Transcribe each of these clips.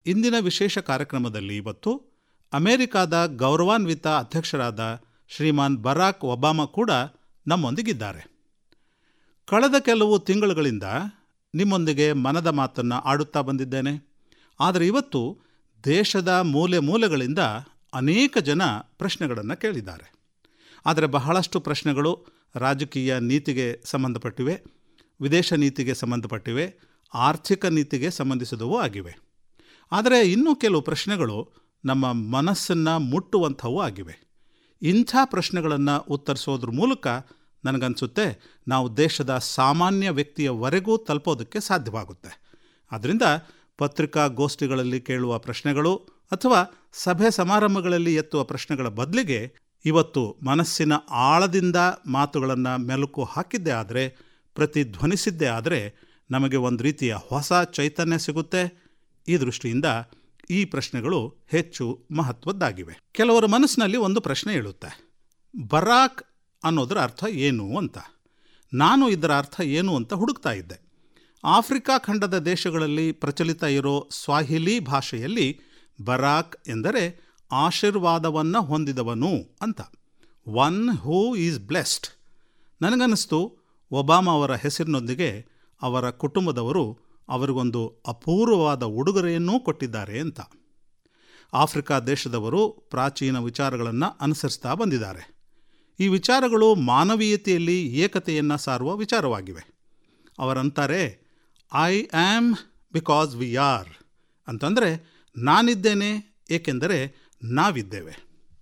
ಇಂದಿನ ವಿಶೇಷ ಕಾರ್ಯಕ್ರಮದಲ್ಲಿ ಇವತ್ತು ಅಮೆರಿಕಾದ ಗೌರವಾನ್ವಿತ ಅಧ್ಯಕ್ಷರಾದ ಶ್ರೀಮಾನ್ ಬರಾಕ್ ಒಬಾಮಾ ಕೂಡ ನಮ್ಮೊಂದಿಗಿದ್ದಾರೆ ಕಳೆದ ಕೆಲವು ತಿಂಗಳುಗಳಿಂದ ನಿಮ್ಮೊಂದಿಗೆ ಮನದ ಮಾತನ್ನು ಆಡುತ್ತಾ ಬಂದಿದ್ದೇನೆ ಆದರೆ ಇವತ್ತು ದೇಶದ ಮೂಲೆ ಮೂಲೆಗಳಿಂದ ಅನೇಕ ಜನ ಪ್ರಶ್ನೆಗಳನ್ನು ಕೇಳಿದ್ದಾರೆ ಆದರೆ ಬಹಳಷ್ಟು ಪ್ರಶ್ನೆಗಳು ರಾಜಕೀಯ ನೀತಿಗೆ ಸಂಬಂಧಪಟ್ಟಿವೆ ವಿದೇಶ ನೀತಿಗೆ ಸಂಬಂಧಪಟ್ಟಿವೆ ಆರ್ಥಿಕ ನೀತಿಗೆ ಸಂಬಂಧಿಸಿದವೂ ಆಗಿವೆ ಆದರೆ ಇನ್ನೂ ಕೆಲವು ಪ್ರಶ್ನೆಗಳು ನಮ್ಮ ಮನಸ್ಸನ್ನು ಮುಟ್ಟುವಂಥವೂ ಆಗಿವೆ ಇಂಥ ಪ್ರಶ್ನೆಗಳನ್ನು ಉತ್ತರಿಸೋದ್ರ ಮೂಲಕ ನನಗನ್ಸುತ್ತೆ ನಾವು ದೇಶದ ಸಾಮಾನ್ಯ ವ್ಯಕ್ತಿಯವರೆಗೂ ತಲುಪೋದಕ್ಕೆ ಸಾಧ್ಯವಾಗುತ್ತೆ ಆದ್ದರಿಂದ ಪತ್ರಿಕಾಗೋಷ್ಠಿಗಳಲ್ಲಿ ಕೇಳುವ ಪ್ರಶ್ನೆಗಳು ಅಥವಾ ಸಭೆ ಸಮಾರಂಭಗಳಲ್ಲಿ ಎತ್ತುವ ಪ್ರಶ್ನೆಗಳ ಬದಲಿಗೆ ಇವತ್ತು ಮನಸ್ಸಿನ ಆಳದಿಂದ ಮಾತುಗಳನ್ನು ಮೆಲುಕು ಹಾಕಿದ್ದೇ ಆದರೆ ಪ್ರತಿಧ್ವನಿಸಿದ್ದೇ ಆದರೆ ನಮಗೆ ಒಂದು ರೀತಿಯ ಹೊಸ ಚೈತನ್ಯ ಸಿಗುತ್ತೆ ಈ ದೃಷ್ಟಿಯಿಂದ ಈ ಪ್ರಶ್ನೆಗಳು ಹೆಚ್ಚು ಮಹತ್ವದ್ದಾಗಿವೆ ಕೆಲವರ ಮನಸ್ಸಿನಲ್ಲಿ ಒಂದು ಪ್ರಶ್ನೆ ಹೇಳುತ್ತೆ ಬರಾಕ್ ಅನ್ನೋದರ ಅರ್ಥ ಏನು ಅಂತ ನಾನು ಇದರ ಅರ್ಥ ಏನು ಅಂತ ಹುಡುಕ್ತಾ ಇದ್ದೆ ಆಫ್ರಿಕಾ ಖಂಡದ ದೇಶಗಳಲ್ಲಿ ಪ್ರಚಲಿತ ಇರೋ ಸ್ವಾಹಿಲಿ ಭಾಷೆಯಲ್ಲಿ ಬರಾಕ್ ಎಂದರೆ ಆಶೀರ್ವಾದವನ್ನು ಹೊಂದಿದವನು ಅಂತ ಒನ್ ಹೂ ಈಸ್ ಬ್ಲೆಸ್ಡ್ ನನಗನ್ನಿಸ್ತು ಒಬಾಮಾ ಅವರ ಹೆಸರಿನೊಂದಿಗೆ ಅವರ ಕುಟುಂಬದವರು ಅವರಿಗೊಂದು ಅಪೂರ್ವವಾದ ಉಡುಗೊರೆಯನ್ನೂ ಕೊಟ್ಟಿದ್ದಾರೆ ಅಂತ ಆಫ್ರಿಕಾ ದೇಶದವರು ಪ್ರಾಚೀನ ವಿಚಾರಗಳನ್ನು ಅನುಸರಿಸ್ತಾ ಬಂದಿದ್ದಾರೆ ಈ ವಿಚಾರಗಳು ಮಾನವೀಯತೆಯಲ್ಲಿ ಏಕತೆಯನ್ನು ಸಾರುವ ವಿಚಾರವಾಗಿವೆ ಅವರಂತಾರೆ I am because we are ಅಂತಂದರೆ ನಾನಿದ್ದೇನೆ ಏಕೆಂದರೆ ನಾವಿದ್ದೇವೆ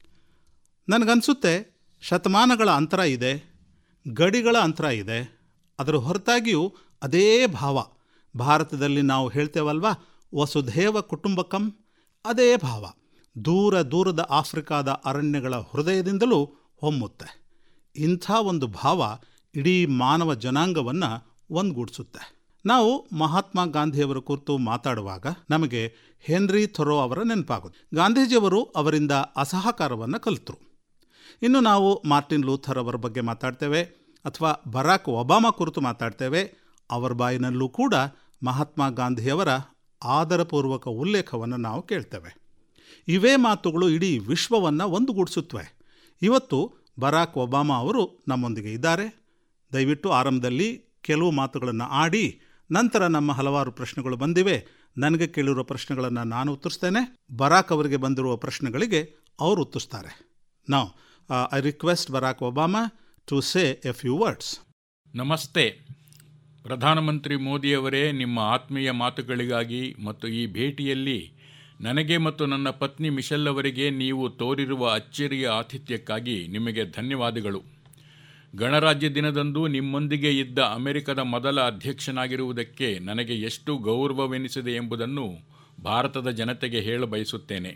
ನನಗನ್ಸುತ್ತೆ ಶತಮಾನಗಳ ಅಂತರ ಇದೆ ಗಡಿಗಳ ಅಂತರ ಇದೆ ಅದರ ಹೊರತಾಗಿಯೂ ಅದೇ ಭಾವ ಭಾರತದಲ್ಲಿ ನಾವು ಹೇಳ್ತೇವಲ್ವಾ ವಸುಧೇವ ಕುಟುಂಬಕಂ ಅದೇ ಭಾವ ದೂರ ದೂರದ ಆಫ್ರಿಕಾದ ಅರಣ್ಯಗಳ ಹೃದಯದಿಂದಲೂ ಹೊಮ್ಮುತ್ತೆ ಇಂಥ ಒಂದು ಭಾವ ಇಡೀ ಮಾನವ ಜನಾಂಗವನ್ನು ಒಂದುಗೂಡಿಸುತ್ತೆ ನಾವು ಮಹಾತ್ಮ ಗಾಂಧಿಯವರ ಕುರಿತು ಮಾತಾಡುವಾಗ ನಮಗೆ ಹೆನ್ರಿ ಥೊರೋ ಅವರ ನೆನಪಾಗುತ್ತೆ ಗಾಂಧೀಜಿಯವರು ಅವರಿಂದ ಅಸಹಕಾರವನ್ನು ಕಲಿತರು ಇನ್ನು ನಾವು ಮಾರ್ಟಿನ್ ಲೂಥರ್ ಅವರ ಬಗ್ಗೆ ಮಾತಾಡ್ತೇವೆ ಅಥವಾ ಬರಾಕ್ ಒಬಾಮಾ ಕುರಿತು ಮಾತಾಡ್ತೇವೆ ಅವರ ಬಾಯಿನಲ್ಲೂ ಕೂಡ ಮಹಾತ್ಮ ಗಾಂಧಿಯವರ ಆದರಪೂರ್ವಕ ಉಲ್ಲೇಖವನ್ನು ನಾವು ಕೇಳ್ತೇವೆ ಇವೇ ಮಾತುಗಳು ಇಡೀ ವಿಶ್ವವನ್ನು ಒಂದುಗೂಡಿಸುತ್ತವೆ ಇವತ್ತು ಬರಾಕ್ ಒಬಾಮಾ ಅವರು ನಮ್ಮೊಂದಿಗೆ ಇದ್ದಾರೆ ದಯವಿಟ್ಟು ಆರಂಭದಲ್ಲಿ ಕೆಲವು ಮಾತುಗಳನ್ನು ಆಡಿ ನಂತರ ನಮ್ಮ ಹಲವಾರು ಪ್ರಶ್ನೆಗಳು ಬಂದಿವೆ ನನಗೆ ಕೇಳಿರುವ ಪ್ರಶ್ನೆಗಳನ್ನು ನಾನು ಉತ್ತರಿಸ್ತೇನೆ ಬರಾಕ್ ಅವರಿಗೆ ಬಂದಿರುವ ಪ್ರಶ್ನೆಗಳಿಗೆ ಅವರು ಉತ್ತರಿಸ್ತಾರೆ ನಾವು I request Barack Obama to say a few words ನಮಸ್ತೆ ಪ್ರಧಾನಮಂತ್ರಿ ಮೋದಿಯವರೇ ನಿಮ್ಮ ಆತ್ಮೀಯ ಮಾತುಗಳಿಗಾಗಿ ಮತ್ತು ಈ ಭೇಟಿಯಲ್ಲಿ ನನಗೆ ಮತ್ತು ನನ್ನ ಪತ್ನಿ ಮಿಶೆಲ್ ಅವರಿಗೆ ನೀವು ತೋರಿರುವ ಅಚ್ಚರಿಯ ಆತಿಥ್ಯಕ್ಕಾಗಿ ನಿಮಗೆ ಧನ್ಯವಾದಗಳು ಗಣರಾಜ್ಯ ದಿನದಂದು ನಿಮ್ಮೊಂದಿಗೆ ಇದ್ದ ಅಮೆರಿಕದ ಮೊದಲ ಅಧ್ಯಕ್ಷನಾಗಿರುವುದಕ್ಕೆ ನನಗೆ ಎಷ್ಟು ಗೌರವವೆನಿಸಿದೆ ಎಂಬುದನ್ನು ಭಾರತದ ಜನತೆಗೆ ಹೇಳ ಬಯಸುತ್ತೇನೆ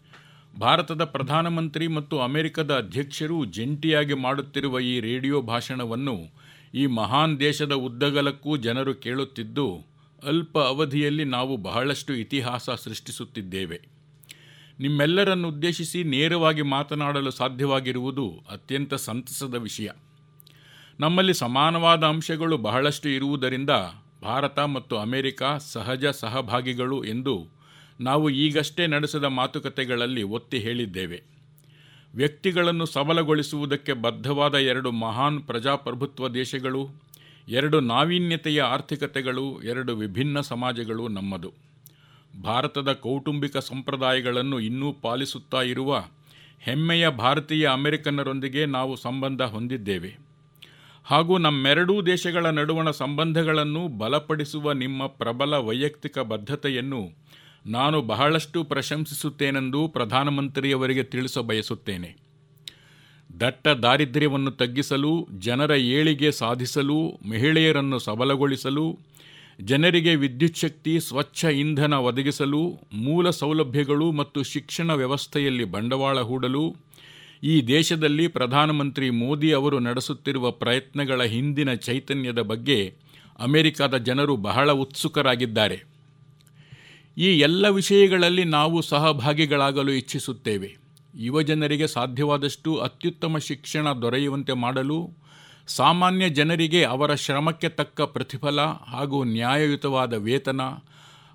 ಭಾರತದ ಪ್ರಧಾನಮಂತ್ರಿ ಮತ್ತು ಅಮೆರಿಕದ ಅಧ್ಯಕ್ಷರು ಜಂಟಿಯಾಗಿ ಮಾಡುತ್ತಿರುವ ಈ ರೇಡಿಯೋ ಭಾಷಣವನ್ನು ಈ ಮಹಾನ್ ದೇಶದ ಉದ್ದಗಲಕ್ಕೂ ಜನರು ಕೇಳುತ್ತಿದ್ದು ಅಲ್ಪ ಅವಧಿಯಲ್ಲಿ ನಾವು ಬಹಳಷ್ಟು ಇತಿಹಾಸ ಸೃಷ್ಟಿಸುತ್ತಿದ್ದೇವೆ ನಿಮ್ಮೆಲ್ಲರನ್ನು ಉದ್ದೇಶಿಸಿ ನೇರವಾಗಿ ಮಾತನಾಡಲು ಸಾಧ್ಯವಾಗಿರುವುದು ಅತ್ಯಂತ ಸಂತಸದ ವಿಷಯ ನಮ್ಮಲ್ಲಿ ಸಮಾನವಾದ ಅಂಶಗಳು ಬಹಳಷ್ಟು ಇರುವುದರಿಂದ ಭಾರತ ಮತ್ತು ಅಮೆರಿಕ ಸಹಜ ಸಹಭಾಗಿಗಳು ಎಂದು ನಾವು ಈಗಷ್ಟೇ ನಡೆಸಿದ ಮಾತುಕತೆಗಳಲ್ಲಿ ಒತ್ತಿ ಹೇಳಿದ್ದೇವೆ ವ್ಯಕ್ತಿಗಳನ್ನು ಸಬಲಗೊಳಿಸುವುದಕ್ಕೆ ಬದ್ಧವಾದ ಎರಡು ಮಹಾನ್ ಪ್ರಜಾಪ್ರಭುತ್ವ ದೇಶಗಳು ಎರಡು ನಾವೀನ್ಯತೆಯ ಆರ್ಥಿಕತೆಗಳು ಎರಡು ವಿಭಿನ್ನ ಸಮಾಜಗಳು ನಮ್ಮದು ಭಾರತದ ಕೌಟುಂಬಿಕ ಸಂಪ್ರದಾಯಗಳನ್ನು ಇನ್ನೂ ಪಾಲಿಸುತ್ತಾ ಇರುವ ಹೆಮ್ಮೆಯ ಭಾರತೀಯ ಅಮೆರಿಕನ್ನರೊಂದಿಗೆ ನಾವು ಸಂಬಂಧ ಹೊಂದಿದ್ದೇವೆ ಹಾಗೂ ನಮ್ಮೆರಡೂ ದೇಶಗಳ ನಡುವಣ ಸಂಬಂಧಗಳನ್ನು ಬಲಪಡಿಸುವ ನಿಮ್ಮ ಪ್ರಬಲ ವೈಯಕ್ತಿಕ ಬದ್ಧತೆಯನ್ನು ನಾನು ಬಹಳಷ್ಟು ಪ್ರಶಂಸಿಸುತ್ತೇನೆಂದು ಪ್ರಧಾನಮಂತ್ರಿಯವರಿಗೆ ತಿಳಿಸಬಯಸುತ್ತೇನೆ ದಟ್ಟ ದಾರಿದ್ರ್ಯವನ್ನು ತಗ್ಗಿಸಲು ಜನರ ಏಳಿಗೆ ಸಾಧಿಸಲು ಮಹಿಳೆಯರನ್ನು ಸಬಲಗೊಳಿಸಲು ಜನರಿಗೆ ವಿದ್ಯುತ್ ಶಕ್ತಿ ಸ್ವಚ್ಛ ಇಂಧನ ಒದಗಿಸಲು ಮೂಲ ಸೌಲಭ್ಯಗಳು ಮತ್ತು ಶಿಕ್ಷಣ ವ್ಯವಸ್ಥೆಯಲ್ಲಿ ಬಂಡವಾಳ ಹೂಡಲು ಈ ದೇಶದಲ್ಲಿ ಪ್ರಧಾನಮಂತ್ರಿ ಮೋದಿ ಅವರು ನಡೆಸುತ್ತಿರುವ ಪ್ರಯತ್ನಗಳ ಹಿಂದಿನ ಚೈತನ್ಯದ ಬಗ್ಗೆ ಅಮೆರಿಕದ ಜನರು ಬಹಳ ಉತ್ಸುಕರಾಗಿದ್ದಾರೆ ಈ ಎಲ್ಲ ವಿಷಯಗಳಲ್ಲಿ ನಾವು ಸಹಭಾಗಿಗಳಾಗಲು ಇಚ್ಛಿಸುತ್ತೇವೆ ಯುವಜನರಿಗೆ ಸಾಧ್ಯವಾದಷ್ಟು ಅತ್ಯುತ್ತಮ ಶಿಕ್ಷಣ ದೊರೆಯುವಂತೆ ಮಾಡಲು ಸಾಮಾನ್ಯ ಜನರಿಗೆ ಅವರ ಶ್ರಮಕ್ಕೆ ತಕ್ಕ ಪ್ರತಿಫಲ ಹಾಗೂ ನ್ಯಾಯಯುತವಾದ ವೇತನ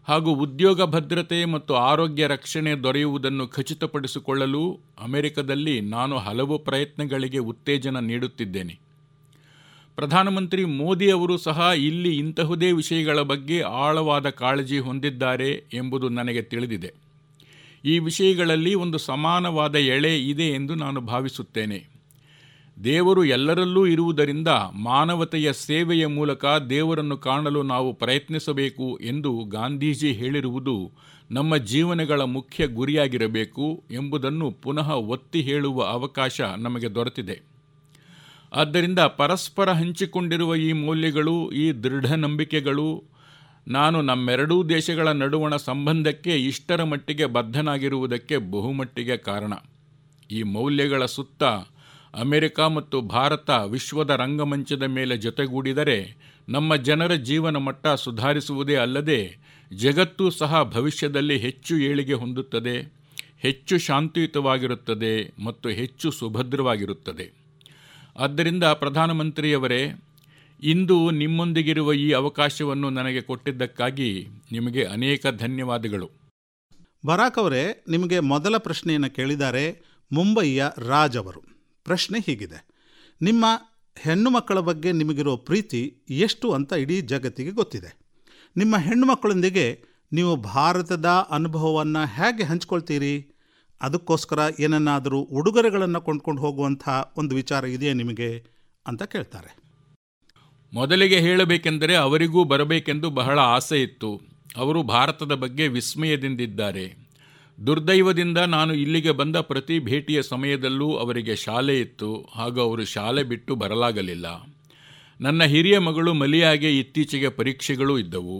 ಹಾಗೂ ಉದ್ಯೋಗ ಭದ್ರತೆ ಮತ್ತು ಆರೋಗ್ಯ ರಕ್ಷಣೆ ದೊರೆಯುವುದನ್ನು ಖಚಿತಪಡಿಸಿಕೊಳ್ಳಲು ಅಮೆರಿಕದಲ್ಲಿ ನಾನು ಹಲವು ಪ್ರಯತ್ನಗಳಿಗೆ ಉತ್ತೇಜನ ನೀಡುತ್ತಿದ್ದೇನೆ ಪ್ರಧಾನಮಂತ್ರಿ ಮೋದಿ ಅವರು ಸಹ ಇಲ್ಲಿ ಇಂತಹುದೇ ವಿಷಯಗಳ ಬಗ್ಗೆ ಆಳವಾದ ಕಾಳಜಿ ಹೊಂದಿದ್ದಾರೆ ಎಂಬುದು ನನಗೆ ತಿಳಿದಿದೆ ಈ ವಿಷಯಗಳಲ್ಲಿ ಒಂದು ಸಮಾನವಾದ ಎಳೆ ಇದೆ ಎಂದು ನಾನು ಭಾವಿಸುತ್ತೇನೆ ದೇವರು ಎಲ್ಲರಲ್ಲೂ ಇರುವುದರಿಂದ ಮಾನವತೆಯ ಸೇವೆಯ ಮೂಲಕ ದೇವರನ್ನು ಕಾಣಲು ನಾವು ಪ್ರಯತ್ನಿಸಬೇಕು ಎಂದು ಗಾಂಧೀಜಿ ಹೇಳಿರುವುದು ನಮ್ಮ ಜೀವನಗಳ ಮುಖ್ಯ ಗುರಿಯಾಗಿರಬೇಕು ಎಂಬುದನ್ನು ಪುನಃ ಒತ್ತಿ ಹೇಳುವ ಅವಕಾಶ ನಮಗೆ ದೊರೆತಿದೆ ಆದ್ದರಿಂದ ಪರಸ್ಪರ ಹಂಚಿಕೊಂಡಿರುವ ಈ ಮೌಲ್ಯಗಳು ಈ ದೃಢ ನಂಬಿಕೆಗಳು ನಾನು ನಮ್ಮೆರಡೂ ದೇಶಗಳ ನಡುವಣ ಸಂಬಂಧಕ್ಕೆ ಇಷ್ಟರ ಮಟ್ಟಿಗೆ ಬದ್ಧನಾಗಿರುವುದಕ್ಕೆ ಬಹುಮಟ್ಟಿಗೆ ಕಾರಣ ಈ ಮೌಲ್ಯಗಳ ಸುತ್ತ ಅಮೆರಿಕ ಮತ್ತು ಭಾರತ ವಿಶ್ವದ ರಂಗಮಂಚದ ಮೇಲೆ ಜೊತೆಗೂಡಿದರೆ ನಮ್ಮ ಜನರ ಜೀವನ ಮಟ್ಟ ಸುಧಾರಿಸುವುದೇ ಅಲ್ಲದೆ ಜಗತ್ತು ಸಹ ಭವಿಷ್ಯದಲ್ಲಿ ಹೆಚ್ಚು ಏಳಿಗೆ ಹೊಂದುತ್ತದೆ ಹೆಚ್ಚು ಶಾಂತಿಯುತವಾಗಿರುತ್ತದೆ ಮತ್ತು ಹೆಚ್ಚು ಸುಭದ್ರವಾಗಿರುತ್ತದೆ ಆದ್ದರಿಂದ ಪ್ರಧಾನಮಂತ್ರಿಯವರೇ ಇಂದು ನಿಮ್ಮೊಂದಿಗಿರುವ ಈ ಅವಕಾಶವನ್ನು ನನಗೆ ಕೊಟ್ಟಿದ್ದಕ್ಕಾಗಿ ನಿಮಗೆ ಅನೇಕ ಧನ್ಯವಾದಗಳು ಬರಾಕ್ ಅವರೇ ನಿಮಗೆ ಮೊದಲ ಪ್ರಶ್ನೆಯನ್ನು ಕೇಳಿದ್ದಾರೆ ಮುಂಬಯಿಯ ರಾಜ್ ಅವರು ಪ್ರಶ್ನೆ ಹೀಗಿದೆ ನಿಮ್ಮ ಹೆಣ್ಣು ಮಕ್ಕಳ ಬಗ್ಗೆ ನಿಮಗಿರೋ ಪ್ರೀತಿ ಎಷ್ಟು ಅಂತ ಇಡೀ ಜಗತ್ತಿಗೆ ಗೊತ್ತಿದೆ ನಿಮ್ಮ ಹೆಣ್ಣು ಮಕ್ಕಳೊಂದಿಗೆ ನೀವು ಭಾರತದ ಅನುಭವವನ್ನು ಹೇಗೆ ಹಂಚ್ಕೊಳ್ತೀರಿ ಅದಕ್ಕೋಸ್ಕರ ಏನನ್ನಾದರೂ ಉಡುಗೊರೆಗಳನ್ನು ಕೊಂಡ್ಕೊಂಡು ಹೋಗುವಂಥ ಒಂದು ವಿಚಾರ ಇದೆಯಾ ನಿಮಗೆ ಅಂತ ಕೇಳ್ತಾರೆ ಮೊದಲಿಗೆ ಹೇಳಬೇಕೆಂದರೆ ಅವರಿಗೂ ಬರಬೇಕೆಂದು ಬಹಳ ಆಸೆ ಇತ್ತು ಅವರು ಭಾರತದ ಬಗ್ಗೆ ವಿಸ್ಮಯದಿಂದಿದ್ದಾರೆ ದುರ್ದೈವದಿಂದ ನಾನು ಇಲ್ಲಿಗೆ ಬಂದ ಪ್ರತಿ ಭೇಟಿಯ ಸಮಯದಲ್ಲೂ ಅವರಿಗೆ ಶಾಲೆ ಇತ್ತು ಹಾಗೂ ಅವರು ಶಾಲೆ ಬಿಟ್ಟು ಬರಲಾಗಲಿಲ್ಲ ನನ್ನ ಹಿರಿಯ ಮಗಳು ಮಲಿಯಾಗೆ ಇತ್ತೀಚೆಗೆ ಪರೀಕ್ಷೆಗಳೂ ಇದ್ದವು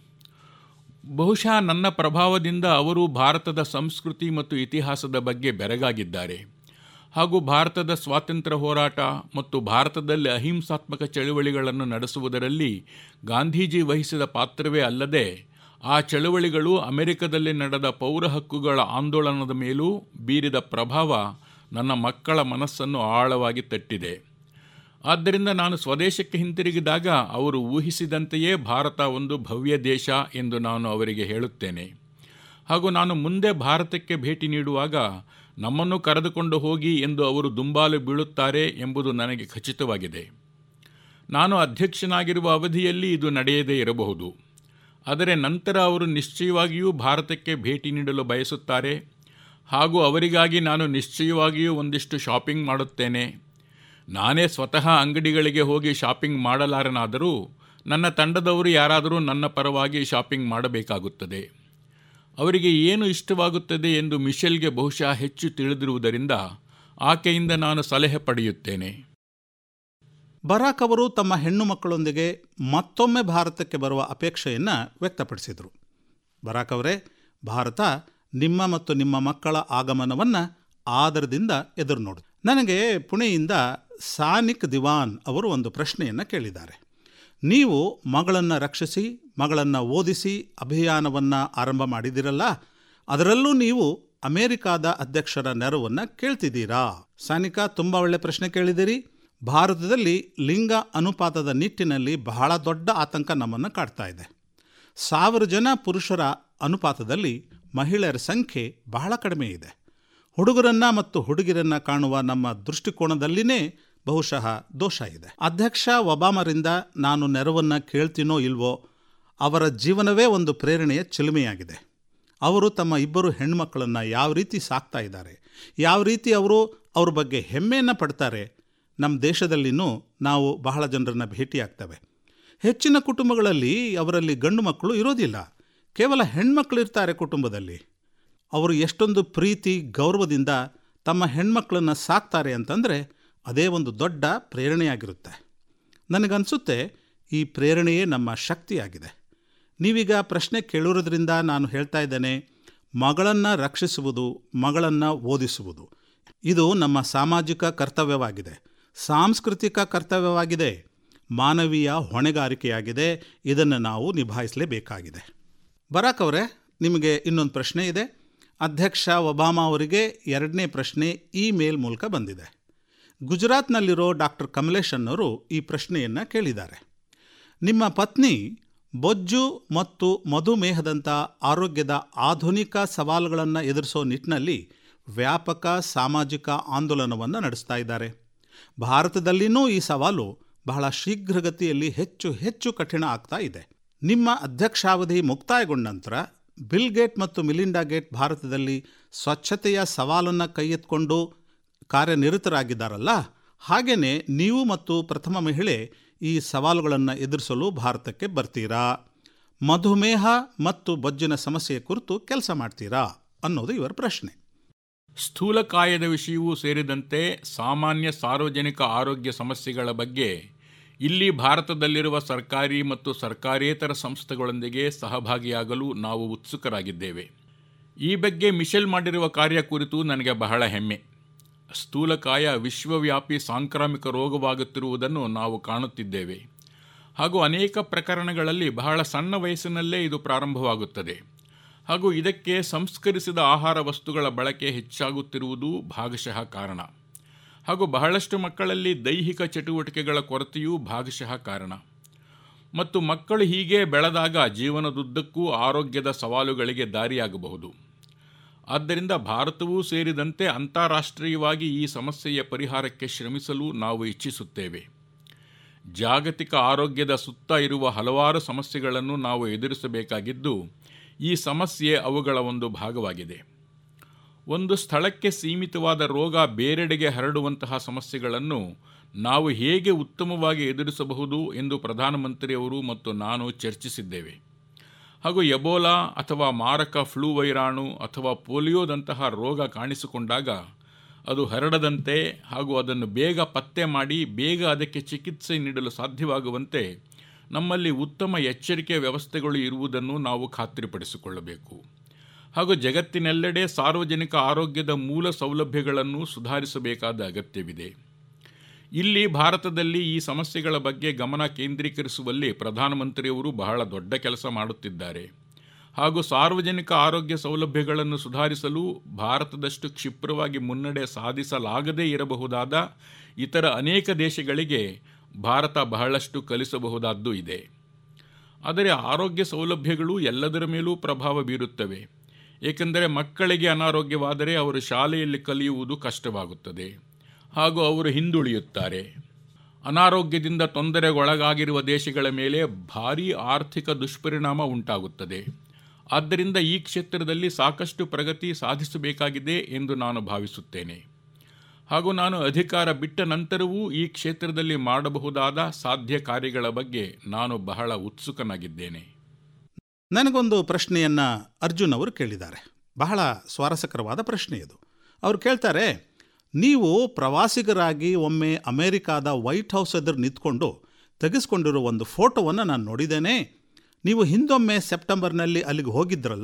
ಬಹುಶಃ ನನ್ನ ಪ್ರಭಾವದಿಂದ ಅವರು ಭಾರತದ ಸಂಸ್ಕೃತಿ ಮತ್ತು ಇತಿಹಾಸದ ಬಗ್ಗೆ ಬೆರಗಾಗಿದ್ದಾರೆ ಹಾಗೂ ಭಾರತದ ಸ್ವಾತಂತ್ರ್ಯ ಹೋರಾಟ ಮತ್ತು ಭಾರತದಲ್ಲಿ ಅಹಿಂಸಾತ್ಮಕ ಚಳುವಳಿಗಳನ್ನು ನಡೆಸುವುದರಲ್ಲಿ ಗಾಂಧೀಜಿ ವಹಿಸಿದ ಪಾತ್ರವೇ ಅಲ್ಲದೆ ಆ ಚಳುವಳಿಗಳು ಅಮೆರಿಕದಲ್ಲಿ ನಡೆದ ಪೌರ ಹಕ್ಕುಗಳ ಆಂದೋಲನದ ಮೇಲೂ ಬೀರಿದ ಪ್ರಭಾವ ನನ್ನ ಮಕ್ಕಳ ಮನಸ್ಸನ್ನು ಆಳವಾಗಿ ತಟ್ಟಿದೆ ಆದ್ದರಿಂದ ನಾನು ಸ್ವದೇಶಕ್ಕೆ ಹಿಂತಿರುಗಿದಾಗ ಅವರು ಊಹಿಸಿದಂತೆಯೇ ಭಾರತ ಒಂದು ಭವ್ಯ ದೇಶ ಎಂದು ನಾನು ಅವರಿಗೆ ಹೇಳುತ್ತೇನೆ ಹಾಗೂ ನಾನು ಮುಂದೆ ಭಾರತಕ್ಕೆ ಭೇಟಿ ನೀಡುವಾಗ ನಮ್ಮನ್ನು ಕರೆದುಕೊಂಡು ಹೋಗಿ ಎಂದು ಅವರು ದುಂಬಾಲು ಬೀಳುತ್ತಾರೆ ಎಂಬುದು ನನಗೆ ಖಚಿತವಾಗಿದೆ ನಾನು ಅಧ್ಯಕ್ಷನಾಗಿರುವ ಅವಧಿಯಲ್ಲಿ ಇದು ನಡೆಯದೇ ಇರಬಹುದು ಆದರೆ ನಂತರ ಅವರು ನಿಶ್ಚಯವಾಗಿಯೂ ಭಾರತಕ್ಕೆ ಭೇಟಿ ನೀಡಲು ಬಯಸುತ್ತಾರೆ ಹಾಗೂ ಅವರಿಗಾಗಿ ನಾನು ನಿಶ್ಚಯವಾಗಿಯೂ ಒಂದಿಷ್ಟು ಶಾಪಿಂಗ್ ಮಾಡುತ್ತೇನೆ ನಾನೇ ಸ್ವತಃ ಅಂಗಡಿಗಳಿಗೆ ಹೋಗಿ ಶಾಪಿಂಗ್ ಮಾಡಲಾರನಾದರೂ ನನ್ನ ತಂಡದವರು ಯಾರಾದರೂ ನನ್ನ ಪರವಾಗಿ ಶಾಪಿಂಗ್ ಮಾಡಬೇಕಾಗುತ್ತದೆ ಅವರಿಗೆ ಏನು ಇಷ್ಟವಾಗುತ್ತದೆ ಎಂದು ಮಿಶೆಲ್ಗೆ ಬಹುಶಃ ಹೆಚ್ಚು ತಿಳಿದಿರುವುದರಿಂದ ಆಕೆಯಿಂದ ನಾನು ಸಲಹೆ ಪಡೆಯುತ್ತೇನೆ ಬರಾಕ್ ಅವರು ತಮ್ಮ ಹೆಣ್ಣು ಮಕ್ಕಳೊಂದಿಗೆ ಮತ್ತೊಮ್ಮೆ ಭಾರತಕ್ಕೆ ಬರುವ ಅಪೇಕ್ಷೆಯನ್ನು ವ್ಯಕ್ತಪಡಿಸಿದರು ಬರಾಕ್ ಅವರೇ ಭಾರತ ನಿಮ್ಮ ಮತ್ತು ನಿಮ್ಮ ಮಕ್ಕಳ ಆಗಮನವನ್ನು ಆದರದಿಂದ ಎದುರು ನೋಡು ನನಗೆ ಪುಣೆಯಿಂದ ಸಾನಿಕ್ ದಿವಾನ್ ಅವರು ಒಂದು ಪ್ರಶ್ನೆಯನ್ನು ಕೇಳಿದ್ದಾರೆ ನೀವು ಮಗಳನ್ನು ರಕ್ಷಿಸಿ ಮಗಳನ್ನು ಓದಿಸಿ ಅಭಿಯಾನವನ್ನು ಆರಂಭ ಮಾಡಿದಿರಲ್ಲ ಅದರಲ್ಲೂ ನೀವು ಅಮೆರಿಕಾದ ಅಧ್ಯಕ್ಷರ ನೆರವನ್ನು ಕೇಳ್ತಿದ್ದೀರಾ ಸಾನಿಕಾ ತುಂಬ ಒಳ್ಳೆ ಪ್ರಶ್ನೆ ಕೇಳಿದಿರಿ ಭಾರತದಲ್ಲಿ ಲಿಂಗ ಅನುಪಾತದ ನಿಟ್ಟಿನಲ್ಲಿ ಬಹಳ ದೊಡ್ಡ ಆತಂಕ ನಮ್ಮನ್ನು ಕಾಡ್ತಾ ಇದೆ ಸಾವಿರ ಜನ ಪುರುಷರ ಅನುಪಾತದಲ್ಲಿ ಮಹಿಳೆಯರ ಸಂಖ್ಯೆ ಬಹಳ ಕಡಿಮೆ ಇದೆ ಹುಡುಗರನ್ನ ಮತ್ತು ಹುಡುಗಿರನ್ನ ಕಾಣುವ ನಮ್ಮ ದೃಷ್ಟಿಕೋನದಲ್ಲಿನೇ ಬಹುಶಃ ದೋಷ ಇದೆ ಅಧ್ಯಕ್ಷ ಒಬಾಮರಿಂದ ನಾನು ನೆರವನ್ನು ಕೇಳ್ತೀನೋ ಇಲ್ವೋ ಅವರ ಜೀವನವೇ ಒಂದು ಪ್ರೇರಣೆಯ ಚಿಲುಮೆಯಾಗಿದೆ ಅವರು ತಮ್ಮ ಇಬ್ಬರು ಹೆಣ್ಮಕ್ಕಳನ್ನು ಯಾವ ರೀತಿ ಸಾಕ್ತಾ ಇದ್ದಾರೆ ಯಾವ ರೀತಿ ಅವರು ಅವ್ರ ಬಗ್ಗೆ ಹೆಮ್ಮೆಯನ್ನು ಪಡ್ತಾರೆ ನಮ್ಮ ದೇಶದಲ್ಲಿನೂ ನಾವು ಬಹಳ ಜನರನ್ನು ಭೇಟಿಯಾಗ್ತವೆ ಹೆಚ್ಚಿನ ಕುಟುಂಬಗಳಲ್ಲಿ ಅವರಲ್ಲಿ ಗಂಡು ಮಕ್ಕಳು ಇರೋದಿಲ್ಲ ಕೇವಲ ಹೆಣ್ಮಕ್ಳು ಇರ್ತಾರೆ ಕುಟುಂಬದಲ್ಲಿ ಅವರು ಎಷ್ಟೊಂದು ಪ್ರೀತಿ ಗೌರವದಿಂದ ತಮ್ಮ ಹೆಣ್ಮಕ್ಳನ್ನು ಸಾಕ್ತಾರೆ ಅಂತಂದರೆ ಅದೇ ಒಂದು ದೊಡ್ಡ ಪ್ರೇರಣೆಯಾಗಿರುತ್ತೆ ನನಗನ್ಸುತ್ತೆ ಈ ಪ್ರೇರಣೆಯೇ ನಮ್ಮ ಶಕ್ತಿಯಾಗಿದೆ ನೀವೀಗ ಪ್ರಶ್ನೆ ಕೇಳಿರೋದ್ರಿಂದ ನಾನು ಹೇಳ್ತಾ ಇದ್ದೇನೆ ಮಗಳನ್ನು ರಕ್ಷಿಸುವುದು ಮಗಳನ್ನು ಓದಿಸುವುದು ಇದು ನಮ್ಮ ಸಾಮಾಜಿಕ ಕರ್ತವ್ಯವಾಗಿದೆ ಸಾಂಸ್ಕೃತಿಕ ಕರ್ತವ್ಯವಾಗಿದೆ ಮಾನವೀಯ ಹೊಣೆಗಾರಿಕೆಯಾಗಿದೆ ಇದನ್ನು ನಾವು ನಿಭಾಯಿಸಲೇಬೇಕಾಗಿದೆ ಬರಾಕ್ ಅವರೇ ನಿಮಗೆ ಇನ್ನೊಂದು ಪ್ರಶ್ನೆ ಇದೆ ಅಧ್ಯಕ್ಷ ಒಬಾಮಾ ಅವರಿಗೆ ಎರಡನೇ ಪ್ರಶ್ನೆ ಇಮೇಲ್ ಮೂಲಕ ಬಂದಿದೆ ಗುಜರಾತ್ನಲ್ಲಿರೋ ಡಾಕ್ಟರ್ ಕಮಲೇಶನ್ ಅವರು ಈ ಪ್ರಶ್ನೆಯನ್ನು ಕೇಳಿದ್ದಾರೆ ನಿಮ್ಮ ಪತ್ನಿ ಬೊಜ್ಜು ಮತ್ತು ಮಧುಮೇಹದಂಥ ಆರೋಗ್ಯದ ಆಧುನಿಕ ಸವಾಲುಗಳನ್ನು ಎದುರಿಸೋ ನಿಟ್ಟಿನಲ್ಲಿ ವ್ಯಾಪಕ ಸಾಮಾಜಿಕ ಆಂದೋಲನವನ್ನು ನಡೆಸ್ತಾ ಇದ್ದಾರೆ ಭಾರತದಲ್ಲಿನೂ ಈ ಸವಾಲು ಬಹಳ ಶೀಘ್ರಗತಿಯಲ್ಲಿ ಹೆಚ್ಚು ಹೆಚ್ಚು ಕಠಿಣ ಆಗ್ತಾ ಇದೆ ನಿಮ್ಮ ಅಧ್ಯಕ್ಷಾವಧಿ ಮುಕ್ತಾಯಗೊಂಡ ನಂತರ ಬಿಲ್ ಗೇಟ್ ಮತ್ತು ಮಿಲಿಂಡಾ ಗೇಟ್ ಭಾರತದಲ್ಲಿ ಸ್ವಚ್ಛತೆಯ ಸವಾಲನ್ನು ಕೈಗೆತ್ತಿಕೊಂಡು ಕಾರ್ಯನಿರತರಾಗಿದ್ದಾರಲ್ಲ ಹಾಗೆಯೇ ನೀವು ಮತ್ತು ಪ್ರಥಮ ಮಹಿಳೆ ಈ ಸವಾಲುಗಳನ್ನು ಎದುರಿಸಲು ಭಾರತಕ್ಕೆ ಬರ್ತೀರಾ ಮಧುಮೇಹ ಮತ್ತು ಬೊಜ್ಜಿನ ಸಮಸ್ಯೆಯ ಕುರಿತು ಕೆಲಸ ಮಾಡ್ತೀರಾ ಅನ್ನೋದು ಇವರ ಪ್ರಶ್ನೆ ಸ್ಥೂಲಕಾಯದ ವಿಷಯವೂ ಸೇರಿದಂತೆ ಸಾಮಾನ್ಯ ಸಾರ್ವಜನಿಕ ಆರೋಗ್ಯ ಸಮಸ್ಯೆಗಳ ಬಗ್ಗೆ ಇಲ್ಲಿ ಭಾರತದಲ್ಲಿರುವ ಸರ್ಕಾರಿ ಮತ್ತು ಸರ್ಕಾರೇತರ ಸಂಸ್ಥೆಗಳೊಂದಿಗೆ ಸಹಭಾಗಿಯಾಗಲು ನಾವು ಉತ್ಸುಕರಾಗಿದ್ದೇವೆ ಈ ಬಗ್ಗೆ ಮಿಶೆಲ್ ಮಾಡಿರುವ ಕಾರ್ಯ ಕುರಿತು ನನಗೆ ಬಹಳ ಹೆಮ್ಮೆ ಸ್ಥೂಲಕಾಯ ವಿಶ್ವವ್ಯಾಪಿ ಸಾಂಕ್ರಾಮಿಕ ರೋಗವಾಗುತ್ತಿರುವುದನ್ನು ನಾವು ಕಾಣುತ್ತಿದ್ದೇವೆ ಹಾಗೂ ಅನೇಕ ಪ್ರಕರಣಗಳಲ್ಲಿ ಬಹಳ ಸಣ್ಣ ವಯಸ್ಸಿನಲ್ಲೇ ಇದು ಪ್ರಾರಂಭವಾಗುತ್ತದೆ ಹಾಗೂ ಇದಕ್ಕೆ ಸಂಸ್ಕರಿಸಿದ ಆಹಾರ ವಸ್ತುಗಳ ಬಳಕೆ ಹೆಚ್ಚಾಗುತ್ತಿರುವುದು ಭಾಗಶಃ ಕಾರಣ ಹಾಗೂ ಬಹಳಷ್ಟು ಮಕ್ಕಳಲ್ಲಿ ದೈಹಿಕ ಚಟುವಟಿಕೆಗಳ ಕೊರತೆಯೂ ಭಾಗಶಃ ಕಾರಣ ಮತ್ತು ಮಕ್ಕಳು ಹೀಗೆ ಬೆಳೆದಾಗ ಜೀವನದುದ್ದಕ್ಕೂ ಆರೋಗ್ಯದ ಸವಾಲುಗಳಿಗೆ ದಾರಿಯಾಗಬಹುದು ಆದ್ದರಿಂದ ಭಾರತವೂ ಸೇರಿದಂತೆ ಅಂತಾರಾಷ್ಟ್ರೀಯವಾಗಿ ಈ ಸಮಸ್ಯೆಯ ಪರಿಹಾರಕ್ಕೆ ಶ್ರಮಿಸಲು ನಾವು ಇಚ್ಛಿಸುತ್ತೇವೆ ಜಾಗತಿಕ ಆರೋಗ್ಯದ ಸುತ್ತ ಇರುವ ಹಲವಾರು ಸಮಸ್ಯೆಗಳನ್ನು ನಾವು ಎದುರಿಸಬೇಕಾಗಿದ್ದು ಈ ಸಮಸ್ಯೆ ಅವುಗಳ ಒಂದು ಭಾಗವಾಗಿದೆ ಒಂದು ಸ್ಥಳಕ್ಕೆ ಸೀಮಿತವಾದ ರೋಗ ಬೇರೆಡೆಗೆ ಹರಡುವಂತಹ ಸಮಸ್ಯೆಗಳನ್ನು ನಾವು ಹೇಗೆ ಉತ್ತಮವಾಗಿ ಎದುರಿಸಬಹುದು ಎಂದು ಪ್ರಧಾನಮಂತ್ರಿಯವರು ಮತ್ತು ನಾನು ಚರ್ಚಿಸಿದ್ದೇವೆ ಹಾಗೂ ಎಬೋಲಾ ಅಥವಾ ಮಾರಕ ಫ್ಲೂ ವೈರಾಣು ಅಥವಾ ಪೋಲಿಯೋದಂತಹ ರೋಗ ಕಾಣಿಸಿಕೊಂಡಾಗ ಅದು ಹರಡದಂತೆ ಹಾಗೂ ಅದನ್ನು ಬೇಗ ಪತ್ತೆ ಮಾಡಿ ಬೇಗ ಅದಕ್ಕೆ ಚಿಕಿತ್ಸೆ ನೀಡಲು ಸಾಧ್ಯವಾಗುವಂತೆ ನಮ್ಮಲ್ಲಿ ಉತ್ತಮ ಎಚ್ಚರಿಕೆ ವ್ಯವಸ್ಥೆಗಳು ಇರುವುದನ್ನು ನಾವು ಖಾತ್ರಿಪಡಿಸಿಕೊಳ್ಳಬೇಕು ಹಾಗೂ ಜಗತ್ತಿನೆಲ್ಲೆಡೆ ಸಾರ್ವಜನಿಕ ಆರೋಗ್ಯದ ಮೂಲ ಸೌಲಭ್ಯಗಳನ್ನು ಸುಧಾರಿಸಬೇಕಾದ ಅಗತ್ಯವಿದೆ ಇಲ್ಲಿ ಭಾರತದಲ್ಲಿ ಈ ಸಮಸ್ಯೆಗಳ ಬಗ್ಗೆ ಗಮನ ಕೇಂದ್ರೀಕರಿಸುವಲ್ಲಿ ಪ್ರಧಾನಮಂತ್ರಿಯವರು ಬಹಳ ದೊಡ್ಡ ಕೆಲಸ ಮಾಡುತ್ತಿದ್ದಾರೆ ಹಾಗೂ ಸಾರ್ವಜನಿಕ ಆರೋಗ್ಯ ಸೌಲಭ್ಯಗಳನ್ನು ಸುಧಾರಿಸಲು ಭಾರತದಷ್ಟು ಕ್ಷಿಪ್ರವಾಗಿ ಮುನ್ನಡೆ ಸಾಧಿಸಲಾಗದೇ ಇರಬಹುದಾದ ಇತರ ಅನೇಕ ದೇಶಗಳಿಗೆ ಭಾರತ ಬಹಳಷ್ಟು ಕಲಿಸಬಹುದಾದ್ದು ಇದೆ ಆದರೆ ಆರೋಗ್ಯ ಸೌಲಭ್ಯಗಳು ಎಲ್ಲದರ ಮೇಲೂ ಪ್ರಭಾವ ಬೀರುತ್ತವೆ ಏಕೆಂದರೆ ಮಕ್ಕಳಿಗೆ ಅನಾರೋಗ್ಯವಾದರೆ ಅವರು ಶಾಲೆಯಲ್ಲಿ ಕಲಿಯುವುದು ಕಷ್ಟವಾಗುತ್ತದೆ ಹಾಗೂ ಅವರು ಹಿಂದುಳಿಯುತ್ತಾರೆ ಅನಾರೋಗ್ಯದಿಂದ ತೊಂದರೆಗೊಳಗಾಗಿರುವ ದೇಶಗಳ ಮೇಲೆ ಭಾರೀ ಆರ್ಥಿಕ ದುಷ್ಪರಿಣಾಮ ಉಂಟಾಗುತ್ತದೆ ಆದ್ದರಿಂದ ಈ ಕ್ಷೇತ್ರದಲ್ಲಿ ಸಾಕಷ್ಟು ಪ್ರಗತಿ ಸಾಧಿಸಬೇಕಾಗಿದೆ ಎಂದು ನಾನು ಭಾವಿಸುತ್ತೇನೆ ಹಾಗೂ ನಾನು ಅಧಿಕಾರ ಬಿಟ್ಟ ನಂತರವೂ ಈ ಕ್ಷೇತ್ರದಲ್ಲಿ ಮಾಡಬಹುದಾದ ಸಾಧ್ಯ ಕಾರ್ಯಗಳ ಬಗ್ಗೆ ನಾನು ಬಹಳ ಉತ್ಸುಕನಾಗಿದ್ದೇನೆ ನನಗೊಂದು ಪ್ರಶ್ನೆಯನ್ನು ಅರ್ಜುನ್ ಅವರು ಕೇಳಿದ್ದಾರೆ ಬಹಳ ಸ್ವಾರಸ್ಯಕರವಾದ ಪ್ರಶ್ನೆ ಇದು ಅವರು ಕೇಳ್ತಾರೆ ನೀವು ಪ್ರವಾಸಿಗರಾಗಿ ಒಮ್ಮೆ ಅಮೇರಿಕಾದ ವೈಟ್ ಹೌಸ್ ಎದುರು ನಿಂತ್ಕೊಂಡು ತೆಗೆಸ್ಕೊಂಡಿರೋ ಒಂದು ಫೋಟೋವನ್ನು ನಾನು ನೋಡಿದ್ದೇನೆ ನೀವು ಹಿಂದೊಮ್ಮೆ ಸೆಪ್ಟೆಂಬರ್ನಲ್ಲಿ ಅಲ್ಲಿಗೆ ಹೋಗಿದ್ರಲ್ಲ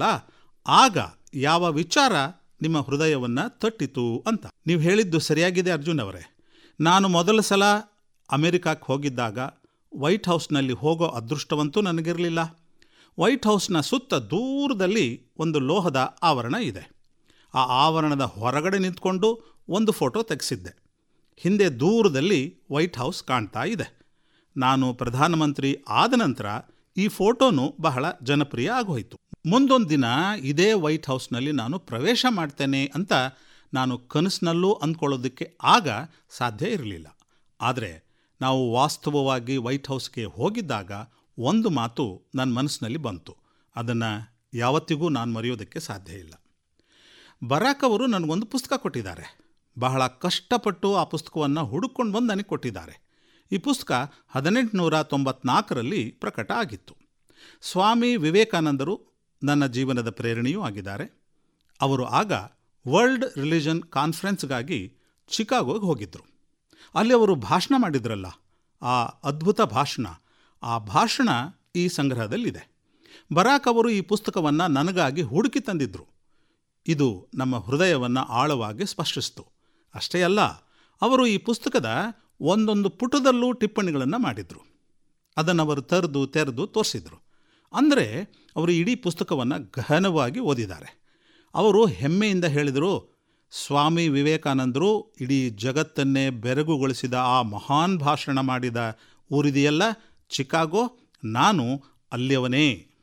ಆಗ ಯಾವ ವಿಚಾರ ನಿಮ್ಮ ಹೃದಯವನ್ನು ತಟ್ಟಿತು ಅಂತ ನೀವು ಹೇಳಿದ್ದು ಸರಿಯಾಗಿದೆ ಅರ್ಜುನ್ ಅವರೇ ನಾನು ಮೊದಲ ಸಲ ಅಮೇರಿಕಕ್ಕೆ ಹೋಗಿದ್ದಾಗ ವೈಟ್ ಹೌಸ್ನಲ್ಲಿ ಹೋಗೋ ಅದೃಷ್ಟವಂತೂ ನನಗಿರಲಿಲ್ಲ ವೈಟ್ ಹೌಸ್ನ ಸುತ್ತ ದೂರದಲ್ಲಿ ಒಂದು ಲೋಹದ ಆವರಣ ಇದೆ ಆ ಆವರಣದ ಹೊರಗಡೆ ನಿಂತ್ಕೊಂಡು ಒಂದು ಫೋಟೋ ತೆಗೆಸಿದ್ದೆ ಹಿಂದೆ ದೂರದಲ್ಲಿ ವೈಟ್ ಹೌಸ್ ಕಾಣ್ತಾ ಇದೆ ನಾನು ಪ್ರಧಾನಮಂತ್ರಿ ಆದ ನಂತರ ಈ ಫೋಟೋನು ಬಹಳ ಜನಪ್ರಿಯ ಆಗೋಯಿತು ಮುಂದೊಂದು ದಿನ ಇದೇ ವೈಟ್ ಹೌಸ್ನಲ್ಲಿ ನಾನು ಪ್ರವೇಶ ಮಾಡ್ತೇನೆ ಅಂತ ನಾನು ಕನಸಿನಲ್ಲೂ ಅಂದ್ಕೊಳ್ಳೋದಕ್ಕೆ ಆಗ ಸಾಧ್ಯ ಇರಲಿಲ್ಲ ಆದರೆ ನಾವು ವಾಸ್ತವವಾಗಿ ವೈಟ್ ಹೌಸ್ಗೆ ಹೋಗಿದ್ದಾಗ ಒಂದು ಮಾತು ನನ್ನ ಮನಸ್ಸಿನಲ್ಲಿ ಬಂತು ಅದನ್ನು ಯಾವತ್ತಿಗೂ ನಾನು ಮರೆಯೋದಕ್ಕೆ ಸಾಧ್ಯ ಇಲ್ಲ ಬರಾಕ್ ಅವರು ನನಗೊಂದು ಪುಸ್ತಕ ಕೊಟ್ಟಿದ್ದಾರೆ ಬಹಳ ಕಷ್ಟಪಟ್ಟು ಆ ಪುಸ್ತಕವನ್ನು ಹುಡುಕೊಂಡು ಬಂದು ನನಗೆ ಕೊಟ್ಟಿದ್ದಾರೆ ಈ ಪುಸ್ತಕ ಹದಿನೆಂಟುನೂರ ತೊಂಬತ್ನಾಲ್ಕರಲ್ಲಿ ಪ್ರಕಟ ಆಗಿತ್ತು ಸ್ವಾಮಿ ವಿವೇಕಾನಂದರು ನನ್ನ ಜೀವನದ ಪ್ರೇರಣೆಯೂ ಆಗಿದ್ದಾರೆ ಅವರು ಆಗ ವರ್ಲ್ಡ್ ರಿಲಿಜನ್ ಕಾನ್ಫರೆನ್ಸ್ಗಾಗಿ ಚಿಕಾಗೋಗೆ ಹೋಗಿದ್ದರು ಅಲ್ಲಿ ಅವರು ಭಾಷಣ ಮಾಡಿದ್ರಲ್ಲ ಆ ಅದ್ಭುತ ಭಾಷಣ ಆ ಭಾಷಣ ಈ ಸಂಗ್ರಹದಲ್ಲಿದೆ ಬರಾಕ್ ಅವರು ಈ ಪುಸ್ತಕವನ್ನು ನನಗಾಗಿ ಹುಡುಕಿ ತಂದಿದ್ದರು ಇದು ನಮ್ಮ ಹೃದಯವನ್ನು ಆಳವಾಗಿ ಸ್ಪರ್ಶಿಸ್ತು ಅಷ್ಟೇ ಅಲ್ಲ ಅವರು ಈ ಪುಸ್ತಕದ ಒಂದೊಂದು ಪುಟದಲ್ಲೂ ಟಿಪ್ಪಣಿಗಳನ್ನು ಮಾಡಿದರು ಅದನ್ನು ಅವರು ತೆರೆದು ತೆರೆದು ತೋರಿಸಿದರು ಅಂದರೆ ಅವರು ಇಡೀ ಪುಸ್ತಕವನ್ನು ಗಹನವಾಗಿ ಓದಿದ್ದಾರೆ ಅವರು ಹೆಮ್ಮೆಯಿಂದ ಹೇಳಿದರು ಸ್ವಾಮಿ ವಿವೇಕಾನಂದರು ಇಡೀ ಜಗತ್ತನ್ನೇ ಬೆರಗುಗೊಳಿಸಿದ ಆ ಮಹಾನ್ ಭಾಷಣ ಮಾಡಿದ ಊರಿದೆಯಲ್ಲ ಚಿಕಾಗೋ ನಾನು ಅಲ್ಲಿಯವನೇ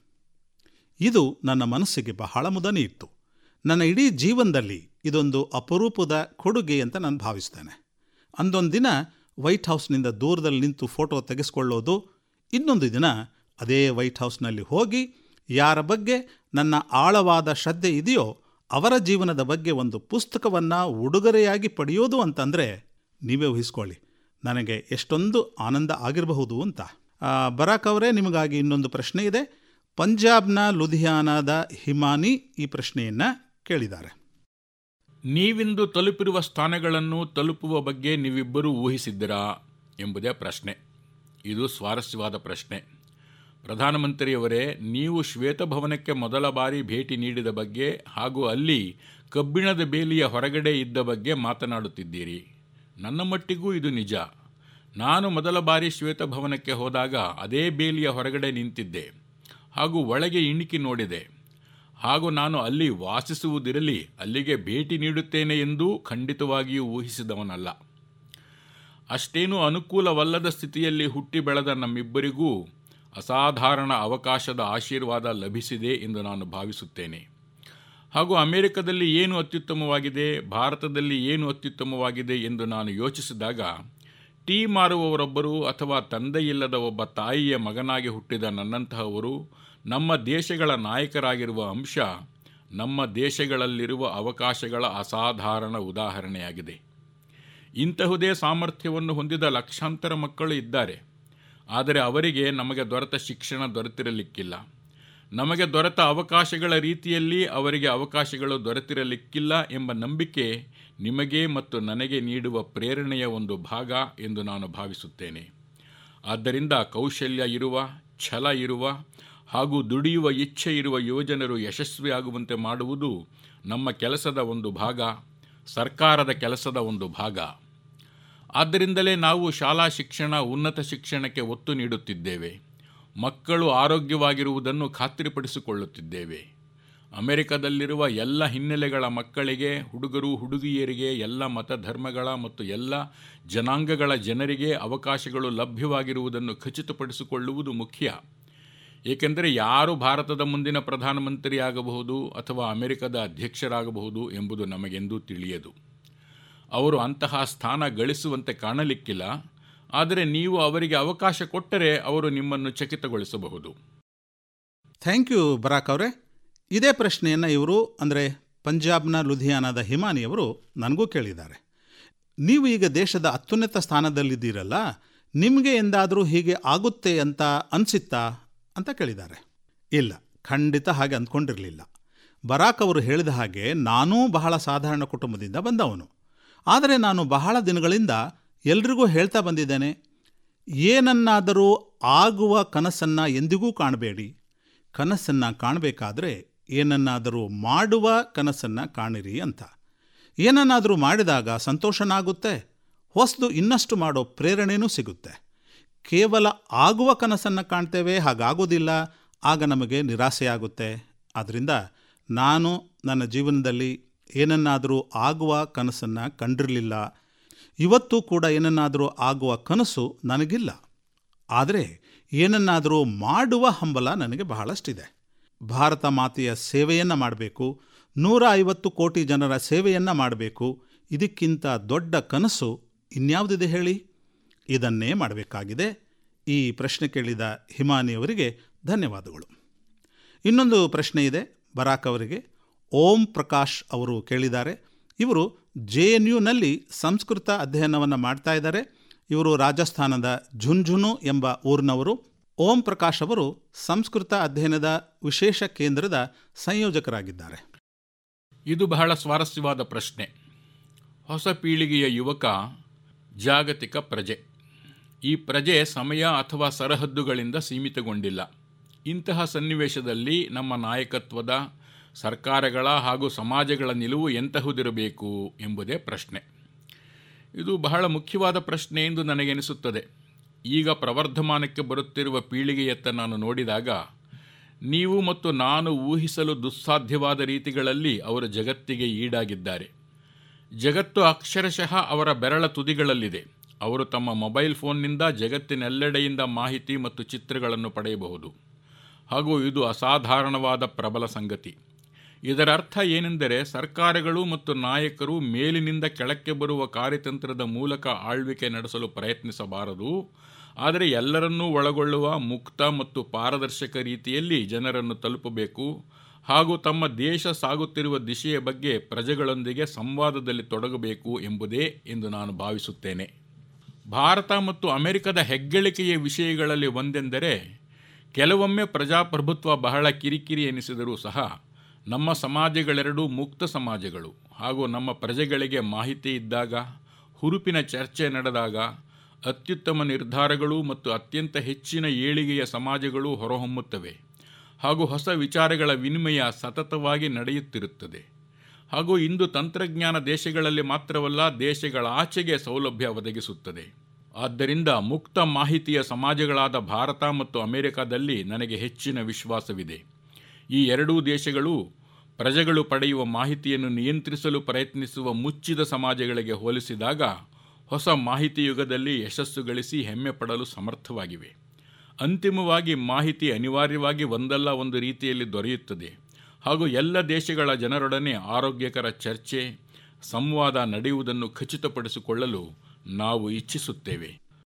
ಇದು ನನ್ನ ಮನಸ್ಸಿಗೆ ಬಹಳ ಮುದನೆ ಇತ್ತು ನನ್ನ ಇಡೀ ಜೀವನದಲ್ಲಿ ಇದೊಂದು ಅಪರೂಪದ ಕೊಡುಗೆ ಅಂತ ನಾನು ಭಾವಿಸ್ತೇನೆ ಅಂದೊಂದು ದಿನ ವೈಟ್ ಹೌಸ್ನಿಂದ ದೂರದಲ್ಲಿ ನಿಂತು ಫೋಟೋ ತೆಗೆಸ್ಕೊಳ್ಳೋದು ಇನ್ನೊಂದು ದಿನ ಅದೇ ವೈಟ್ ಹೌಸ್ನಲ್ಲಿ ಹೋಗಿ ಯಾರ ಬಗ್ಗೆ ನನ್ನ ಆಳವಾದ ಶ್ರದ್ಧೆ ಇದೆಯೋ ಅವರ ಜೀವನದ ಬಗ್ಗೆ ಒಂದು ಪುಸ್ತಕವನ್ನು ಉಡುಗೊರೆಯಾಗಿ ಪಡೆಯೋದು ಅಂತಂದರೆ ನೀವೇ ಊಹಿಸ್ಕೊಳ್ಳಿ ನನಗೆ ಎಷ್ಟೊಂದು ಆನಂದ ಆಗಿರಬಹುದು ಅಂತ ಆ, ಬರಾಕ್ ಅವರೇ ನಿಮಗಾಗಿ ಇನ್ನೊಂದು ಪ್ರಶ್ನೆ ಇದೆ ಪಂಜಾಬ್ನ ಲುಧಿಯಾನಾದ ಹಿಮಾನಿ ಈ ಪ್ರಶ್ನೆಯನ್ನು ಕೇಳಿದ್ದಾರೆ ನೀವಿಂದು ತಲುಪಿರುವ ಸ್ಥಾನಗಳನ್ನು ತಲುಪುವ ಬಗ್ಗೆ ನೀವಿಬ್ಬರೂ ಊಹಿಸಿದ್ದೀರಾ ಎಂಬುದೇ ಪ್ರಶ್ನೆ ಇದು ಸ್ವಾರಸ್ಯವಾದ ಪ್ರಶ್ನೆ ಪ್ರಧಾನಮಂತ್ರಿಯವರೇ ನೀವು ಶ್ವೇತಭವನಕ್ಕೆ ಮೊದಲ ಬಾರಿ ಭೇಟಿ ನೀಡಿದ ಬಗ್ಗೆ ಹಾಗೂ ಅಲ್ಲಿ ಕಬ್ಬಿಣದ ಬೇಲಿಯ ಹೊರಗಡೆ ಇದ್ದ ಬಗ್ಗೆ ಮಾತನಾಡುತ್ತಿದ್ದೀರಿ ನನ್ನ ಮಟ್ಟಿಗೂ ಇದು ನಿಜ ನಾನು ಮೊದಲ ಬಾರಿ ಶ್ವೇತಭವನಕ್ಕೆ ಹೋದಾಗ ಅದೇ ಬೇಲಿಯ ಹೊರಗಡೆ ನಿಂತಿದ್ದೆ ಹಾಗೂ ಒಳಗೆ ಇಣಿಕಿ ನೋಡಿದೆ ಹಾಗೂ ನಾನು ಅಲ್ಲಿ ವಾಸಿಸುವುದಿರಲಿ ಅಲ್ಲಿಗೆ ಭೇಟಿ ನೀಡುತ್ತೇನೆ ಎಂದೂ ಖಂಡಿತವಾಗಿಯೂ ಊಹಿಸಿದವನಲ್ಲ ಅಷ್ಟೇನೂ ಅನುಕೂಲವಲ್ಲದ ಸ್ಥಿತಿಯಲ್ಲಿ ಹುಟ್ಟಿ ಬೆಳೆದ ನಮ್ಮಿಬ್ಬರಿಗೂ ಅಸಾಧಾರಣ ಅವಕಾಶದ ಆಶೀರ್ವಾದ ಲಭಿಸಿದೆ ಎಂದು ನಾನು ಭಾವಿಸುತ್ತೇನೆ ಹಾಗೂ ಅಮೆರಿಕದಲ್ಲಿ ಏನು ಅತ್ಯುತ್ತಮವಾಗಿದೆ ಭಾರತದಲ್ಲಿ ಏನು ಅತ್ಯುತ್ತಮವಾಗಿದೆ ಎಂದು ನಾನು ಯೋಚಿಸಿದಾಗ ಟೀ ಮಾರುವವರೊಬ್ಬರು ಅಥವಾ ತಂದೆಯಿಲ್ಲದ ಒಬ್ಬ ತಾಯಿಯ ಮಗನಾಗಿ ಹುಟ್ಟಿದ ನನ್ನಂತಹವರು ನಮ್ಮ ದೇಶಗಳ ನಾಯಕರಾಗಿರುವ ಅಂಶ ನಮ್ಮ ದೇಶಗಳಲ್ಲಿರುವ ಅವಕಾಶಗಳ ಅಸಾಧಾರಣ ಉದಾಹರಣೆಯಾಗಿದೆ ಇಂತಹುದೇ ಸಾಮರ್ಥ್ಯವನ್ನು ಹೊಂದಿದ ಲಕ್ಷಾಂತರ ಮಕ್ಕಳು ಇದ್ದಾರೆ ಆದರೆ ಅವರಿಗೆ ನಮಗೆ ದೊರೆತ ಶಿಕ್ಷಣ ದೊರೆತಿರಲಿಕ್ಕಿಲ್ಲ ನಮಗೆ ದೊರೆತ ಅವಕಾಶಗಳ ರೀತಿಯಲ್ಲಿ ಅವರಿಗೆ ಅವಕಾಶಗಳು ದೊರೆತಿರಲಿಕ್ಕಿಲ್ಲ ಎಂಬ ನಂಬಿಕೆ ನಿಮಗೆ ಮತ್ತು ನನಗೆ ನೀಡುವ ಪ್ರೇರಣೆಯ ಒಂದು ಭಾಗ ಎಂದು ನಾನು ಭಾವಿಸುತ್ತೇನೆ ಆದ್ದರಿಂದ ಕೌಶಲ್ಯ ಇರುವ ಛಲ ಇರುವ ಹಾಗೂ ದುಡಿಯುವ ಇಚ್ಛೆ ಇರುವ ಯುವಜನರು ಯಶಸ್ವಿಯಾಗುವಂತೆ ಮಾಡುವುದು ನಮ್ಮ ಕೆಲಸದ ಒಂದು ಭಾಗ ಸರ್ಕಾರದ ಕೆಲಸದ ಒಂದು ಭಾಗ ಆದ್ದರಿಂದಲೇ ನಾವು ಶಾಲಾ ಶಿಕ್ಷಣ ಉನ್ನತ ಶಿಕ್ಷಣಕ್ಕೆ ಒತ್ತು ನೀಡುತ್ತಿದ್ದೇವೆ ಮಕ್ಕಳು ಆರೋಗ್ಯವಾಗಿರುವುದನ್ನು ಖಾತ್ರಿಪಡಿಸಿಕೊಳ್ಳುತ್ತಿದ್ದೇವೆ ಅಮೆರಿಕದಲ್ಲಿರುವ ಎಲ್ಲ ಹಿನ್ನೆಲೆಗಳ ಮಕ್ಕಳಿಗೆ ಹುಡುಗರು ಹುಡುಗಿಯರಿಗೆ ಎಲ್ಲ ಮತಧರ್ಮಗಳ ಮತ್ತು ಎಲ್ಲ ಜನಾಂಗಗಳ ಜನರಿಗೆ ಅವಕಾಶಗಳು ಲಭ್ಯವಾಗಿರುವುದನ್ನು ಖಚಿತಪಡಿಸಿಕೊಳ್ಳುವುದು ಮುಖ್ಯ ಏಕೆಂದರೆ ಯಾರು ಭಾರತದ ಮುಂದಿನ ಪ್ರಧಾನಮಂತ್ರಿಯಾಗಬಹುದು ಅಥವಾ ಅಮೆರಿಕದ ಅಧ್ಯಕ್ಷರಾಗಬಹುದು ಎಂಬುದು ನಮಗೆಂದೂ ತಿಳಿಯದು ಅವರು ಅಂತಹ ಸ್ಥಾನ ಗಳಿಸುವಂತೆ ಕಾಣಲಿಕ್ಕಿಲ್ಲ ಆದರೆ ನೀವು ಅವರಿಗೆ ಅವಕಾಶ ಕೊಟ್ಟರೆ ಅವರು ನಿಮ್ಮನ್ನು ಚಕಿತಗೊಳಿಸಬಹುದು ಥ್ಯಾಂಕ್ ಯು ಬರಾಕ್ ಅವರೇ ಇದೇ ಪ್ರಶ್ನೆಯನ್ನು ಇವರು ಅಂದರೆ ಪಂಜಾಬ್ನ ಲುಧಿಯಾನದ ಹಿಮಾನಿಯವರು ನನಗೂ ಕೇಳಿದ್ದಾರೆ ನೀವು ಈಗ ದೇಶದ ಅತ್ಯುನ್ನತ ಸ್ಥಾನದಲ್ಲಿದ್ದೀರಲ್ಲ ನಿಮಗೆ ಎಂದಾದರೂ ಹೀಗೆ ಆಗುತ್ತೆ ಅಂತ ಅನಿಸಿತ್ತಾ ಅಂತ ಕೇಳಿದ್ದಾರೆ ಇಲ್ಲ ಖಂಡಿತ ಹಾಗೆ ಅಂದ್ಕೊಂಡಿರಲಿಲ್ಲ ಬರಾಕ್ ಅವರು ಹೇಳಿದ ಹಾಗೆ ನಾನೂ ಬಹಳ ಸಾಧಾರಣ ಕುಟುಂಬದಿಂದ ಬಂದವನು ಆದರೆ ನಾನು ಬಹಳ ದಿನಗಳಿಂದ ಎಲ್ರಿಗೂ ಹೇಳ್ತಾ ಬಂದಿದ್ದೇನೆ ಏನನ್ನಾದರೂ ಆಗುವ ಕನಸನ್ನು ಎಂದಿಗೂ ಕಾಣಬೇಡಿ ಕನಸನ್ನು ಕಾಣಬೇಕಾದ್ರೆ ಏನನ್ನಾದರೂ ಮಾಡುವ ಕನಸನ್ನು ಕಾಣಿರಿ ಅಂತ ಏನನ್ನಾದರೂ ಮಾಡಿದಾಗ ಸಂತೋಷನಾಗುತ್ತೆ ಹೊಸದು ಇನ್ನಷ್ಟು ಮಾಡೋ ಪ್ರೇರಣೆನೂ ಸಿಗುತ್ತೆ ಕೇವಲ ಆಗುವ ಕನಸನ್ನು ಕಾಣ್ತೇವೆ ಹಾಗಾಗೋದಿಲ್ಲ ಆಗ ನಮಗೆ ನಿರಾಸೆಯಾಗುತ್ತೆ ಆದ್ದರಿಂದ ನಾನು ನನ್ನ ಜೀವನದಲ್ಲಿ ಏನನ್ನಾದರೂ ಆಗುವ ಕನಸನ್ನು ಕಂಡಿರಲಿಲ್ಲ ಇವತ್ತು ಕೂಡ ಏನನ್ನಾದರೂ ಆಗುವ ಕನಸು ನನಗಿಲ್ಲ ಆದರೆ ಏನನ್ನಾದರೂ ಮಾಡುವ ಹಂಬಲ ನನಗೆ ಬಹಳಷ್ಟಿದೆ ಭಾರತ ಮಾತೆಯ ಸೇವೆಯನ್ನು ಮಾಡಬೇಕು ನೂರ ಐವತ್ತು ಕೋಟಿ ಜನರ ಸೇವೆಯನ್ನು ಮಾಡಬೇಕು ಇದಕ್ಕಿಂತ ದೊಡ್ಡ ಕನಸು ಇನ್ಯಾವುದಿದೆ ಹೇಳಿ ಇದನ್ನೇ ಮಾಡಬೇಕಾಗಿದೆ ಈ ಪ್ರಶ್ನೆ ಕೇಳಿದ ಹಿಮಾನಿಯವರಿಗೆ ಧನ್ಯವಾದಗಳು ಇನ್ನೊಂದು ಪ್ರಶ್ನೆ ಇದೆ ಬರಾಕ್ ಅವರಿಗೆ ಓಂ ಪ್ರಕಾಶ್ ಅವರು ಕೇಳಿದ್ದಾರೆ ಇವರು ಜೆ ಎನ್ ಯುನಲ್ಲಿ ಸಂಸ್ಕೃತ ಅಧ್ಯಯನವನ್ನು ಮಾಡ್ತಾ ಇದ್ದಾರೆ ಇವರು ರಾಜಸ್ಥಾನದ ಝುಂಝುನು ಎಂಬ ಊರಿನವರು ಓಂ ಪ್ರಕಾಶ್ ಅವರು ಸಂಸ್ಕೃತ ಅಧ್ಯಯನದ ವಿಶೇಷ ಕೇಂದ್ರದ ಸಂಯೋಜಕರಾಗಿದ್ದಾರೆ ಇದು ಬಹಳ ಸ್ವಾರಸ್ಯವಾದ ಪ್ರಶ್ನೆ ಹೊಸ ಪೀಳಿಗೆಯ ಯುವಕ ಜಾಗತಿಕ ಪ್ರಜೆ ಈ ಪ್ರಜೆ ಸಮಯ ಅಥವಾ ಸರಹದ್ದುಗಳಿಂದ ಸೀಮಿತಗೊಂಡಿಲ್ಲ ಇಂತಹ ಸನ್ನಿವೇಶದಲ್ಲಿ ನಮ್ಮ ನಾಯಕತ್ವದ ಸರ್ಕಾರಗಳ ಹಾಗೂ ಸಮಾಜಗಳ ನಿಲುವು ಎಂತಹುದಿರಬೇಕು ಎಂಬುದೇ ಪ್ರಶ್ನೆ ಇದು ಬಹಳ ಮುಖ್ಯವಾದ ಪ್ರಶ್ನೆ ಎಂದು ನನಗೆನಿಸುತ್ತದೆ ಈಗ ಪ್ರವರ್ಧಮಾನಕ್ಕೆ ಬರುತ್ತಿರುವ ಪೀಳಿಗೆಯತ್ತ ನಾನು ನೋಡಿದಾಗ ನೀವು ಮತ್ತು ನಾನು ಊಹಿಸಲು ದುಸ್ಸಾಧ್ಯವಾದ ರೀತಿಗಳಲ್ಲಿ ಅವರು ಜಗತ್ತಿಗೆ ಈಡಾಗಿದ್ದಾರೆ ಜಗತ್ತು ಅಕ್ಷರಶಃ ಅವರ ಬೆರಳ ತುದಿಗಳಲ್ಲಿದೆ ಅವರು ತಮ್ಮ ಮೊಬೈಲ್ ಫೋನ್ನಿಂದ ಜಗತ್ತಿನೆಲ್ಲೆಡೆಯಿಂದ ಮಾಹಿತಿ ಮತ್ತು ಚಿತ್ರಗಳನ್ನು ಪಡೆಯಬಹುದು ಹಾಗೂ ಇದು ಅಸಾಧಾರಣವಾದ ಪ್ರಬಲ ಸಂಗತಿ ಇದರ ಅರ್ಥ ಏನೆಂದರೆ ಸರ್ಕಾರಗಳು ಮತ್ತು ನಾಯಕರು ಮೇಲಿನಿಂದ ಕೆಳಕ್ಕೆ ಬರುವ ಕಾರ್ಯತಂತ್ರದ ಮೂಲಕ ಆಳ್ವಿಕೆ ನಡೆಸಲು ಪ್ರಯತ್ನಿಸಬಾರದು ಆದರೆ ಎಲ್ಲರನ್ನೂ ಒಳಗೊಳ್ಳುವ ಮುಕ್ತ ಮತ್ತು ಪಾರದರ್ಶಕ ರೀತಿಯಲ್ಲಿ ಜನರನ್ನು ತಲುಪಬೇಕು ಹಾಗೂ ತಮ್ಮ ದೇಶ ಸಾಗುತ್ತಿರುವ ದಿಶೆಯ ಬಗ್ಗೆ ಪ್ರಜೆಗಳೊಂದಿಗೆ ಸಂವಾದದಲ್ಲಿ ತೊಡಗಬೇಕು ಎಂಬುದೇ ಎಂದು ನಾನು ಭಾವಿಸುತ್ತೇನೆ ಭಾರತ ಮತ್ತು ಅಮೆರಿಕದ ಹೆಗ್ಗಳಿಕೆಯ ವಿಷಯಗಳಲ್ಲಿ ಒಂದೆಂದರೆ ಕೆಲವೊಮ್ಮೆ ಪ್ರಜಾಪ್ರಭುತ್ವ ಬಹಳ ಕಿರಿಕಿರಿ ಎನಿಸಿದರೂ ಸಹ ನಮ್ಮ ಸಮಾಜಗಳೆರಡೂ ಮುಕ್ತ ಸಮಾಜಗಳು ಹಾಗೂ ನಮ್ಮ ಪ್ರಜೆಗಳಿಗೆ ಮಾಹಿತಿ ಇದ್ದಾಗ ಹುರುಪಿನ ಚರ್ಚೆ ನಡೆದಾಗ ಅತ್ಯುತ್ತಮ ನಿರ್ಧಾರಗಳು ಮತ್ತು ಅತ್ಯಂತ ಹೆಚ್ಚಿನ ಏಳಿಗೆಯ ಸಮಾಜಗಳು ಹೊರಹೊಮ್ಮುತ್ತವೆ ಹಾಗೂ ಹೊಸ ವಿಚಾರಗಳ ವಿನಿಮಯ ಸತತವಾಗಿ ನಡೆಯುತ್ತಿರುತ್ತದೆ ಹಾಗೂ ಇಂದು ತಂತ್ರಜ್ಞಾನ ದೇಶಗಳಲ್ಲಿ ಮಾತ್ರವಲ್ಲ ದೇಶಗಳ ಆಚೆಗೆ ಸೌಲಭ್ಯ ಒದಗಿಸುತ್ತದೆ ಆದ್ದರಿಂದ ಮುಕ್ತ ಮಾಹಿತಿಯ ಸಮಾಜಗಳಾದ ಭಾರತ ಮತ್ತು ಅಮೆರಿಕದಲ್ಲಿ ನನಗೆ ಹೆಚ್ಚಿನ ವಿಶ್ವಾಸವಿದೆ ಈ ಎರಡೂ ದೇಶಗಳು ಪ್ರಜೆಗಳು ಪಡೆಯುವ ಮಾಹಿತಿಯನ್ನು ನಿಯಂತ್ರಿಸಲು ಪ್ರಯತ್ನಿಸುವ ಮುಚ್ಚಿದ ಸಮಾಜಗಳಿಗೆ ಹೋಲಿಸಿದಾಗ ಹೊಸ ಮಾಹಿತಿ ಯುಗದಲ್ಲಿ ಯಶಸ್ಸು ಗಳಿಸಿ ಹೆಮ್ಮೆ ಪಡಲು ಸಮರ್ಥವಾಗಿವೆ ಅಂತಿಮವಾಗಿ ಮಾಹಿತಿ ಅನಿವಾರ್ಯವಾಗಿ ಒಂದಲ್ಲ ಒಂದು ರೀತಿಯಲ್ಲಿ ದೊರೆಯುತ್ತದೆ ಹಾಗೂ ಎಲ್ಲ ದೇಶಗಳ ಜನರೊಡನೆ ಆರೋಗ್ಯಕರ ಚರ್ಚೆ ಸಂವಾದ ನಡೆಯುವುದನ್ನು ಖಚಿತಪಡಿಸಿಕೊಳ್ಳಲು ನಾವು ಇಚ್ಛಿಸುತ್ತೇವೆ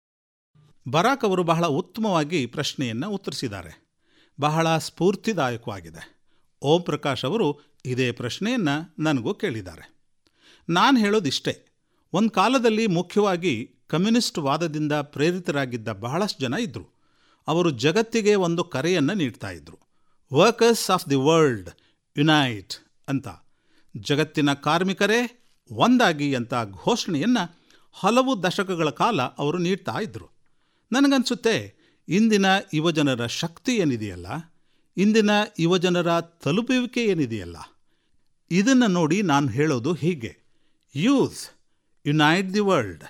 ಬರಾಕ್ ಅವರು ಬಹಳ ಉತ್ತಮವಾಗಿ ಪ್ರಶ್ನೆಯನ್ನು ಉತ್ತರಿಸಿದ್ದಾರೆ ಬಹಳ ಸ್ಫೂರ್ತಿದಾಯಕವಾಗಿದೆ ಓಂ ಪ್ರಕಾಶ್ ಅವರು ಇದೇ ಪ್ರಶ್ನೆಯನ್ನು ನನಗೂ ಕೇಳಿದ್ದಾರೆ ನಾನು ಹೇಳೋದಿಷ್ಟೇ ಒಂದು ಕಾಲದಲ್ಲಿ ಮುಖ್ಯವಾಗಿ ಕಮ್ಯುನಿಸ್ಟ್ ವಾದದಿಂದ ಪ್ರೇರಿತರಾಗಿದ್ದ ಬಹಳಷ್ಟು ಜನ ಇದ್ದರು ಅವರು ಜಗತ್ತಿಗೆ ಒಂದು ಕರೆಯನ್ನು ನೀಡ್ತಾ ಇದ್ದರು workers of the world unite ಅಂತ ಜಗತ್ತಿನ ಕಾರ್ಮಿಕರೇ ಒಂದಾಗಿ ಅಂತ ಘೋಷಣೆಯನ್ನು ಹಲವು ದಶಕಗಳ ಕಾಲ ಅವರು ನೀಡ್ತಾ ಇದ್ದರು ನನಗನ್ಸುತ್ತೆ ಇಂದಿನ ಯುವಜನರ ಶಕ್ತಿ ಏನಿದೆಯಲ್ಲ ಇಂದಿನ ಯುವಜನರ ತಲುಪುವಿಕೆ ಏನಿದೆಯಲ್ಲ ಇದನ್ನು ನೋಡಿ ನಾನು ಹೇಳೋದು ಹೀಗೆ ಯೂಸ್ ಯುನೈಟ್ ದಿ ವರ್ಲ್ಡ್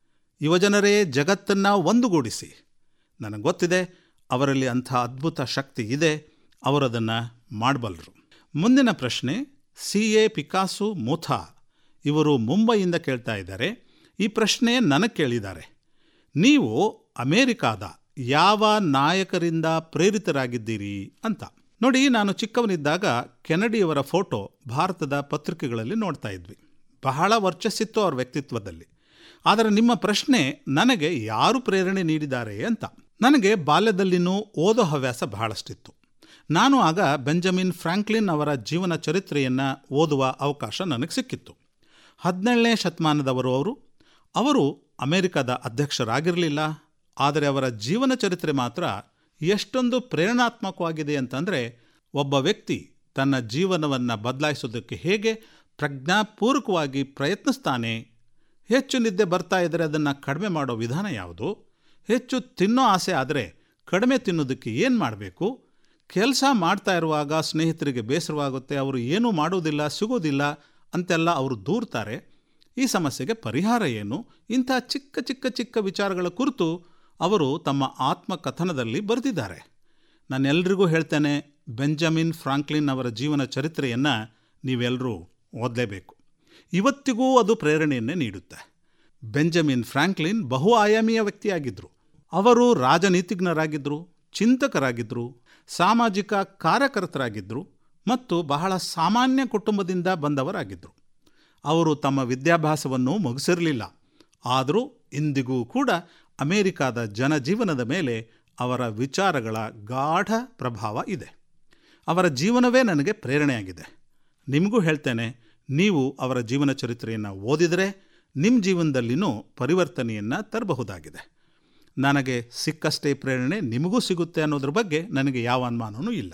ಯುವಜನರೇ ಜಗತ್ತನ್ನು ಒಂದುಗೂಡಿಸಿ ನನಗೆ ಗೊತ್ತಿದೆ ಅವರಲ್ಲಿ ಅಂಥ ಅದ್ಭುತ ಶಕ್ತಿ ಇದೆ ಅವರದನ್ನು ಮಾಡಬಲ್ಲರು ಮುಂದಿನ ಪ್ರಶ್ನೆ ಸಿ ಎ ಪಿಕಾಸು ಮುಥಾ ಇವರು ಮುಂಬೈಯಿಂದ ಕೇಳ್ತಾ ಇದ್ದಾರೆ ಈ ಪ್ರಶ್ನೆ ನನಗೆ ಕೇಳಿದ್ದಾರೆ ನೀವು ಅಮೇರಿಕಾದ ಯಾವ ನಾಯಕರಿಂದ ಪ್ರೇರಿತರಾಗಿದ್ದೀರಿ ಅಂತ ನೋಡಿ ನಾನು ಚಿಕ್ಕವನಿದ್ದಾಗ ಕೆನಡಿಯವರ ಫೋಟೋ ಭಾರತದ ಪತ್ರಿಕೆಗಳಲ್ಲಿ ನೋಡ್ತಾ ಇದ್ವಿ ಬಹಳ ವರ್ಚಸ್ಸಿತ್ತು ಅವ್ರ ವ್ಯಕ್ತಿತ್ವದಲ್ಲಿ ಆದರೆ ನಿಮ್ಮ ಪ್ರಶ್ನೆ ನನಗೆ ಯಾರು ಪ್ರೇರಣೆ ನೀಡಿದ್ದಾರೆ ಅಂತ ನನಗೆ ಬಾಲ್ಯದಲ್ಲಿನೂ ಓದೋ ಹವ್ಯಾಸ ಬಹಳಷ್ಟಿತ್ತು ನಾನು ಆಗ ಬೆಂಜಮಿನ್ ಫ್ರಾಂಕ್ಲಿನ್ ಅವರ ಜೀವನ ಚರಿತ್ರೆಯನ್ನು ಓದುವ ಅವಕಾಶ ನನಗೆ ಸಿಕ್ಕಿತ್ತು ಹದಿನೇಳನೇ ಶತಮಾನದವರು ಅವರು ಅವರು ಅಮೆರಿಕದ ಅಧ್ಯಕ್ಷರಾಗಿರಲಿಲ್ಲ ಆದರೆ ಅವರ ಜೀವನ ಚರಿತ್ರೆ ಮಾತ್ರ ಎಷ್ಟೊಂದು ಪ್ರೇರಣಾತ್ಮಕವಾಗಿದೆ ಅಂತಂದರೆ ಒಬ್ಬ ವ್ಯಕ್ತಿ ತನ್ನ ಜೀವನವನ್ನು ಬದಲಾಯಿಸೋದಕ್ಕೆ ಹೇಗೆ ಪ್ರಜ್ಞಾಪೂರ್ವಕವಾಗಿ ಪ್ರಯತ್ನಿಸ್ತಾನೆ ಹೆಚ್ಚು ನಿದ್ದೆ ಬರ್ತಾ ಇದ್ದರೆ ಅದನ್ನು ಕಡಿಮೆ ಮಾಡೋ ವಿಧಾನ ಯಾವುದು ಹೆಚ್ಚು ತಿನ್ನೋ ಆಸೆ ಆದರೆ ಕಡಿಮೆ ತಿನ್ನೋದಕ್ಕೆ ಏನು ಮಾಡಬೇಕು ಕೆಲಸ ಮಾಡ್ತಾ ಇರುವಾಗ ಸ್ನೇಹಿತರಿಗೆ ಬೇಸರವಾಗುತ್ತೆ ಅವರು ಏನೂ ಮಾಡೋದಿಲ್ಲ ಸಿಗೋದಿಲ್ಲ ಅಂತೆಲ್ಲ ಅವರು ದೂರ್ತಾರೆ ಈ ಸಮಸ್ಯೆಗೆ ಪರಿಹಾರ ಏನು ಇಂಥ ಚಿಕ್ಕ ಚಿಕ್ಕ ಚಿಕ್ಕ ವಿಚಾರಗಳ ಕುರಿತು ಅವರು ತಮ್ಮ ಆತ್ಮಕಥನದಲ್ಲಿ ಬರೆದಿದ್ದಾರೆ ನಾನೆಲ್ಲರಿಗೂ ಹೇಳ್ತೇನೆ ಬೆಂಜಮಿನ್ ಫ್ರಾಂಕ್ಲಿನ್ ಅವರ ಜೀವನ ಚರಿತ್ರೆಯನ್ನು ನೀವೆಲ್ಲರೂ ಓದಲೇಬೇಕು ಇವತ್ತಿಗೂ ಅದು ಪ್ರೇರಣೆಯನ್ನೇ ನೀಡುತ್ತೆ ಬೆಂಜಮಿನ್ ಫ್ರಾಂಕ್ಲಿನ್ ಬಹು ಆಯಾಮೀಯ ವ್ಯಕ್ತಿಯಾಗಿದ್ದರು ಅವರು ರಾಜನೀತಿಜ್ಞರಾಗಿದ್ದರು ಚಿಂತಕರಾಗಿದ್ದರು ಸಾಮಾಜಿಕ ಕಾರ್ಯಕರ್ತರಾಗಿದ್ದರು ಮತ್ತು ಬಹಳ ಸಾಮಾನ್ಯ ಕುಟುಂಬದಿಂದ ಬಂದವರಾಗಿದ್ದರು ಅವರು ತಮ್ಮ ವಿದ್ಯಾಭ್ಯಾಸವನ್ನು ಮುಗಿಸಿರಲಿಲ್ಲ ಆದರೂ ಇಂದಿಗೂ ಕೂಡ ಅಮೇರಿಕಾದ ಜನಜೀವನದ ಮೇಲೆ ಅವರ ವಿಚಾರಗಳ ಗಾಢ ಪ್ರಭಾವ ಇದೆ ಅವರ ಜೀವನವೇ ನನಗೆ ಪ್ರೇರಣೆಯಾಗಿದೆ ನಿಮಗೂ ಹೇಳ್ತೇನೆ ನೀವು ಅವರ ಜೀವನ ಚರಿತ್ರೆಯನ್ನು ಓದಿದರೆ ನಿಮ್ಮ ಜೀವನದಲ್ಲಿನೂ ಪರಿವರ್ತನೆಯನ್ನು ತರಬಹುದಾಗಿದೆ ನನಗೆ ಸಿಕ್ಕಷ್ಟೇ ಪ್ರೇರಣೆ ನಿಮಗೂ ಸಿಗುತ್ತೆ ಅನ್ನೋದ್ರ ಬಗ್ಗೆ ನನಗೆ ಯಾವ ಅನುಮಾನವೂ ಇಲ್ಲ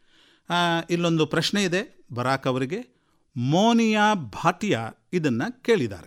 ಇಲ್ಲೊಂದು ಪ್ರಶ್ನೆ ಇದೆ ಬರಾಕ್ ಅವರಿಗೆ ಮೋನಿಯಾ ಭಾಟಿಯಾ ಇದನ್ನು ಕೇಳಿದ್ದಾರೆ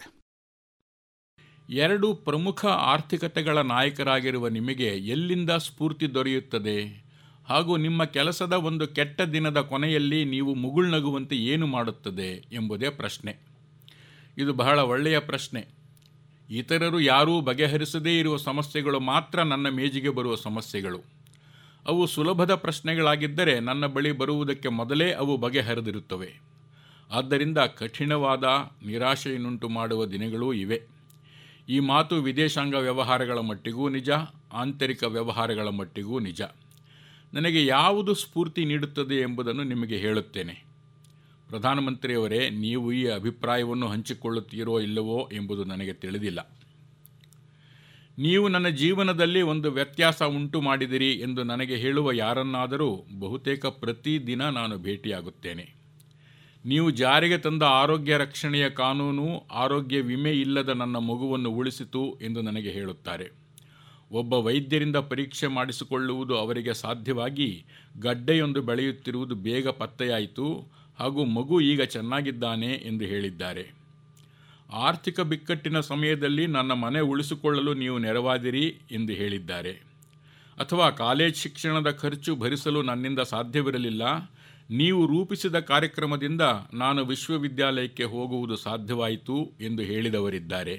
ಎರಡು ಪ್ರಮುಖ ಆರ್ಥಿಕತೆಗಳ ನಾಯಕರಾಗಿರುವ ನಿಮಗೆ ಎಲ್ಲಿಂದ ಸ್ಫೂರ್ತಿ ದೊರೆಯುತ್ತದೆ ಹಾಗೂ ನಿಮ್ಮ ಕೆಲಸದ ಒಂದು ಕೆಟ್ಟ ದಿನದ ಕೊನೆಯಲ್ಲಿ ನೀವು ಮುಗುಳ್ನಗುವಂತೆ ಏನು ಮಾಡುತ್ತದೆ ಎಂಬುದೇ ಪ್ರಶ್ನೆ ಇದು ಬಹಳ ಒಳ್ಳೆಯ ಪ್ರಶ್ನೆ ಇತರರು ಯಾರೂ ಬಗೆಹರಿಸದೇ ಇರುವ ಸಮಸ್ಯೆಗಳು ಮಾತ್ರ ನನ್ನ ಮೇಜಿಗೆ ಬರುವ ಸಮಸ್ಯೆಗಳು ಅವು ಸುಲಭದ ಪ್ರಶ್ನೆಗಳಾಗಿದ್ದರೆ ನನ್ನ ಬಳಿ ಬರುವುದಕ್ಕೆ ಮೊದಲೇ ಅವು ಬಗೆಹರಿದಿರುತ್ತವೆ ಆದ್ದರಿಂದ ಕಠಿಣವಾದ ನಿರಾಶೆಯನ್ನುಂಟು ಮಾಡುವ ದಿನಗಳೂ ಇವೆ ಈ ಮಾತು ವಿದೇಶಾಂಗ ವ್ಯವಹಾರಗಳ ಮಟ್ಟಿಗೂ ನಿಜ ಆಂತರಿಕ ವ್ಯವಹಾರಗಳ ಮಟ್ಟಿಗೂ ನಿಜ ನನಗೆ ಯಾವುದು ಸ್ಫೂರ್ತಿ ನೀಡುತ್ತದೆ ಎಂಬುದನ್ನು ನಿಮಗೆ ಹೇಳುತ್ತೇನೆ ಪ್ರಧಾನಮಂತ್ರಿಯವರೇ ನೀವು ಈ ಅಭಿಪ್ರಾಯವನ್ನು ಹಂಚಿಕೊಳ್ಳುತ್ತೀರೋ ಇಲ್ಲವೋ ಎಂಬುದು ನನಗೆ ತಿಳಿದಿಲ್ಲ ನೀವು ನನ್ನ ಜೀವನದಲ್ಲಿ ಒಂದು ವ್ಯತ್ಯಾಸ ಉಂಟು ಮಾಡಿದಿರಿ ಎಂದು ನನಗೆ ಹೇಳುವ ಯಾರನ್ನಾದರೂ ಬಹುತೇಕ ಪ್ರತಿದಿನ ನಾನು ಭೇಟಿಯಾಗುತ್ತೇನೆ ನೀವು ಜಾರಿಗೆ ತಂದ ಆರೋಗ್ಯ ರಕ್ಷಣೆಯ ಕಾನೂನು ಆರೋಗ್ಯ ವಿಮೆ ಇಲ್ಲದ ನನ್ನ ಮಗುವನ್ನು ಉಳಿಸಿತು ಎಂದು ನನಗೆ ಹೇಳುತ್ತಾರೆ ಒಬ್ಬ ವೈದ್ಯರಿಂದ ಪರೀಕ್ಷೆ ಮಾಡಿಸಿಕೊಳ್ಳುವುದು ಅವರಿಗೆ ಸಾಧ್ಯವಾಗಿ ಗಡ್ಡೆಯೊಂದು ಬೆಳೆಯುತ್ತಿರುವುದು ಬೇಗ ಪತ್ತೆಯಾಯಿತು ಹಾಗೂ ಮಗು ಈಗ ಚೆನ್ನಾಗಿದ್ದಾನೆ ಎಂದು ಹೇಳಿದ್ದಾರೆ ಆರ್ಥಿಕ ಬಿಕ್ಕಟ್ಟಿನ ಸಮಯದಲ್ಲಿ ನನ್ನ ಮನೆ ಉಳಿಸಿಕೊಳ್ಳಲು ನೀವು ನೆರವಾದಿರಿ ಎಂದು ಹೇಳಿದ್ದಾರೆ ಅಥವಾ ಕಾಲೇಜ್ ಶಿಕ್ಷಣದ ಖರ್ಚು ಭರಿಸಲು ನನ್ನಿಂದ ಸಾಧ್ಯವಿರಲಿಲ್ಲ ನೀವು ರೂಪಿಸಿದ ಕಾರ್ಯಕ್ರಮದಿಂದ ನಾನು ವಿಶ್ವವಿದ್ಯಾಲಯಕ್ಕೆ ಹೋಗುವುದು ಸಾಧ್ಯವಾಯಿತು ಎಂದು ಹೇಳಿದವರಿದ್ದಾರೆ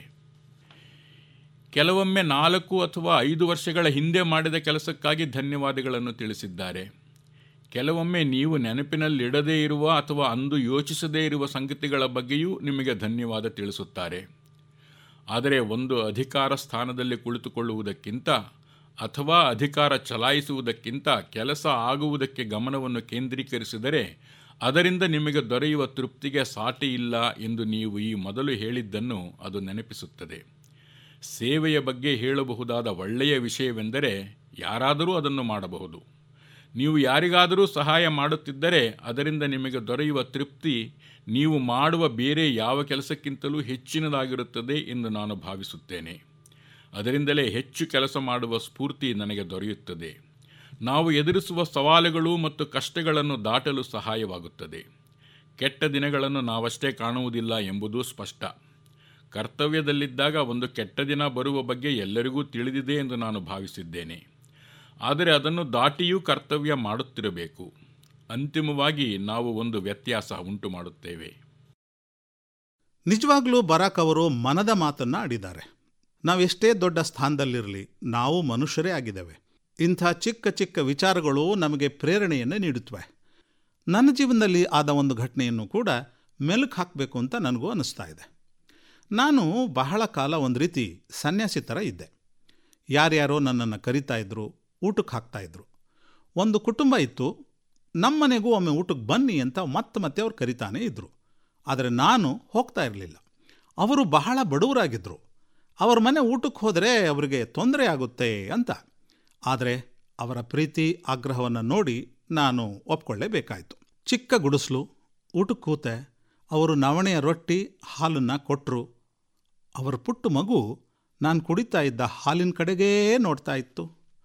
ಕೆಲವೊಮ್ಮೆ ನಾಲ್ಕು ಅಥವಾ ಐದು ವರ್ಷಗಳ ಹಿಂದೆ ಮಾಡಿದ ಕೆಲಸಕ್ಕಾಗಿ ಧನ್ಯವಾದಗಳನ್ನು ತಿಳಿಸಿದ್ದಾರೆ ಕೆಲವೊಮ್ಮೆ ನೀವು ನೆನಪಿನಲ್ಲಿಡದೇ ಇರುವ ಅಥವಾ ಅಂದು ಯೋಚಿಸದೇ ಇರುವ ಸಂಗತಿಗಳ ಬಗ್ಗೆಯೂ ನಿಮಗೆ ಧನ್ಯವಾದ ತಿಳಿಸುತ್ತಾರೆ ಆದರೆ ಒಂದು ಅಧಿಕಾರ ಸ್ಥಾನದಲ್ಲಿ ಕುಳಿತುಕೊಳ್ಳುವುದಕ್ಕಿಂತ ಅಥವಾ ಅಧಿಕಾರ ಚಲಾಯಿಸುವುದಕ್ಕಿಂತ ಕೆಲಸ ಆಗುವುದಕ್ಕೆ ಗಮನವನ್ನು ಕೇಂದ್ರೀಕರಿಸಿದರೆ ಅದರಿಂದ ನಿಮಗೆ ದೊರೆಯುವ ತೃಪ್ತಿಗೆ ಸಾಟಿ ಇಲ್ಲ ಎಂದು ನೀವು ಈ ಮೊದಲು ಹೇಳಿದ್ದನ್ನು ಅದು ನೆನಪಿಸುತ್ತದೆ ಸೇವೆಯ ಬಗ್ಗೆ ಹೇಳಬಹುದಾದ ಒಳ್ಳೆಯ ವಿಷಯವೆಂದರೆ ಯಾರಾದರೂ ಅದನ್ನು ಮಾಡಬಹುದು ನೀವು ಯಾರಿಗಾದರೂ ಸಹಾಯ ಮಾಡುತ್ತಿದ್ದರೆ ಅದರಿಂದ ನಿಮಗೆ ದೊರೆಯುವ ತೃಪ್ತಿ ನೀವು ಮಾಡುವ ಬೇರೆ ಯಾವ ಕೆಲಸಕ್ಕಿಂತಲೂ ಹೆಚ್ಚಿನದಾಗಿರುತ್ತದೆ ಎಂದು ನಾನು ಭಾವಿಸುತ್ತೇನೆ ಅದರಿಂದಲೇ ಹೆಚ್ಚು ಕೆಲಸ ಮಾಡುವ ಸ್ಫೂರ್ತಿ ನನಗೆ ದೊರೆಯುತ್ತದೆ ನಾವು ಎದುರಿಸುವ ಸವಾಲುಗಳು ಮತ್ತು ಕಷ್ಟಗಳನ್ನು ದಾಟಲು ಸಹಾಯವಾಗುತ್ತದೆ ಕೆಟ್ಟ ದಿನಗಳನ್ನು ನಾವಷ್ಟೇ ಕಾಣುವುದಿಲ್ಲ ಎಂಬುದು ಸ್ಪಷ್ಟ ಕರ್ತವ್ಯದಲ್ಲಿದ್ದಾಗ ಒಂದು ಕೆಟ್ಟ ದಿನ ಬರುವ ಬಗ್ಗೆ ಎಲ್ಲರಿಗೂ ತಿಳಿದಿದೆ ಎಂದು ನಾನು ಭಾವಿಸಿದ್ದೇನೆ ಆದರೆ ಅದನ್ನು ದಾಟಿಯೂ ಕರ್ತವ್ಯ ಮಾಡುತ್ತಿರಬೇಕು ಅಂತಿಮವಾಗಿ ನಾವು ಒಂದು ವ್ಯತ್ಯಾಸ ಉಂಟು ಮಾಡುತ್ತೇವೆ ನಿಜವಾಗ್ಲೂ ಬರಾಕ್ ಅವರು ಮನದ ಮಾತನ್ನ ಆಡಿದ್ದಾರೆ ನಾವೆಷ್ಟೇ ದೊಡ್ಡ ಸ್ಥಾನದಲ್ಲಿರಲಿ ನಾವು ಮನುಷ್ಯರೇ ಆಗಿದ್ದೇವೆ ಇಂಥ ಚಿಕ್ಕ ಚಿಕ್ಕ ವಿಚಾರಗಳು ನಮಗೆ ಪ್ರೇರಣೆಯನ್ನು ನೀಡುತ್ತವೆ ನನ್ನ ಜೀವನದಲ್ಲಿ ಆದ ಒಂದು ಘಟನೆಯನ್ನು ಕೂಡ ಮೆಲುಕು ಹಾಕಬೇಕು ಅಂತ ನನಗೂ ಅನ್ನಿಸ್ತಾ ಇದೆ ನಾನು ಬಹಳ ಕಾಲ ಒಂದು ರೀತಿ ಸನ್ಯಾಸಿ ಥರ ಇದ್ದೆ ಯಾರ್ಯಾರೋ ನನ್ನನ್ನು ಕರಿತಾ ಇದ್ರು ಊಟಕ್ಕೆ ಹಾಕ್ತಾಯಿದ್ರು ಒಂದು ಕುಟುಂಬ ಇತ್ತು ನಮ್ಮನೆಗೂ ಒಮ್ಮೆ ಊಟಕ್ಕೆ ಬನ್ನಿ ಅಂತ ಮತ್ತೆ ಮತ್ತೆ ಅವ್ರು ಕರಿತಾನೇ ಇದ್ದರು ಆದರೆ ನಾನು ಹೋಗ್ತಾ ಇರಲಿಲ್ಲ ಅವರು ಬಹಳ ಬಡವರಾಗಿದ್ದರು ಅವರ ಮನೆ ಊಟಕ್ಕೆ ಹೋದರೆ ಅವರಿಗೆ ತೊಂದರೆ ಆಗುತ್ತೆ ಅಂತ ಆದರೆ ಅವರ ಪ್ರೀತಿ ಆಗ್ರಹವನ್ನು ನೋಡಿ ನಾನು ಒಪ್ಕೊಳ್ಳೇಬೇಕಾಯಿತು ಚಿಕ್ಕ ಗುಡಿಸ್ಲು ಊಟಕ್ಕೆ ಕೂತೆ ಅವರು ನವಣೆಯ ರೊಟ್ಟಿ ಹಾಲನ್ನು ಕೊಟ್ಟರು ಅವರ ಪುಟ್ಟ ಮಗು ನಾನು ಕುಡಿತಾ ಇದ್ದ ಹಾಲಿನ ಕಡೆಗೇ ನೋಡ್ತಾ ಇತ್ತು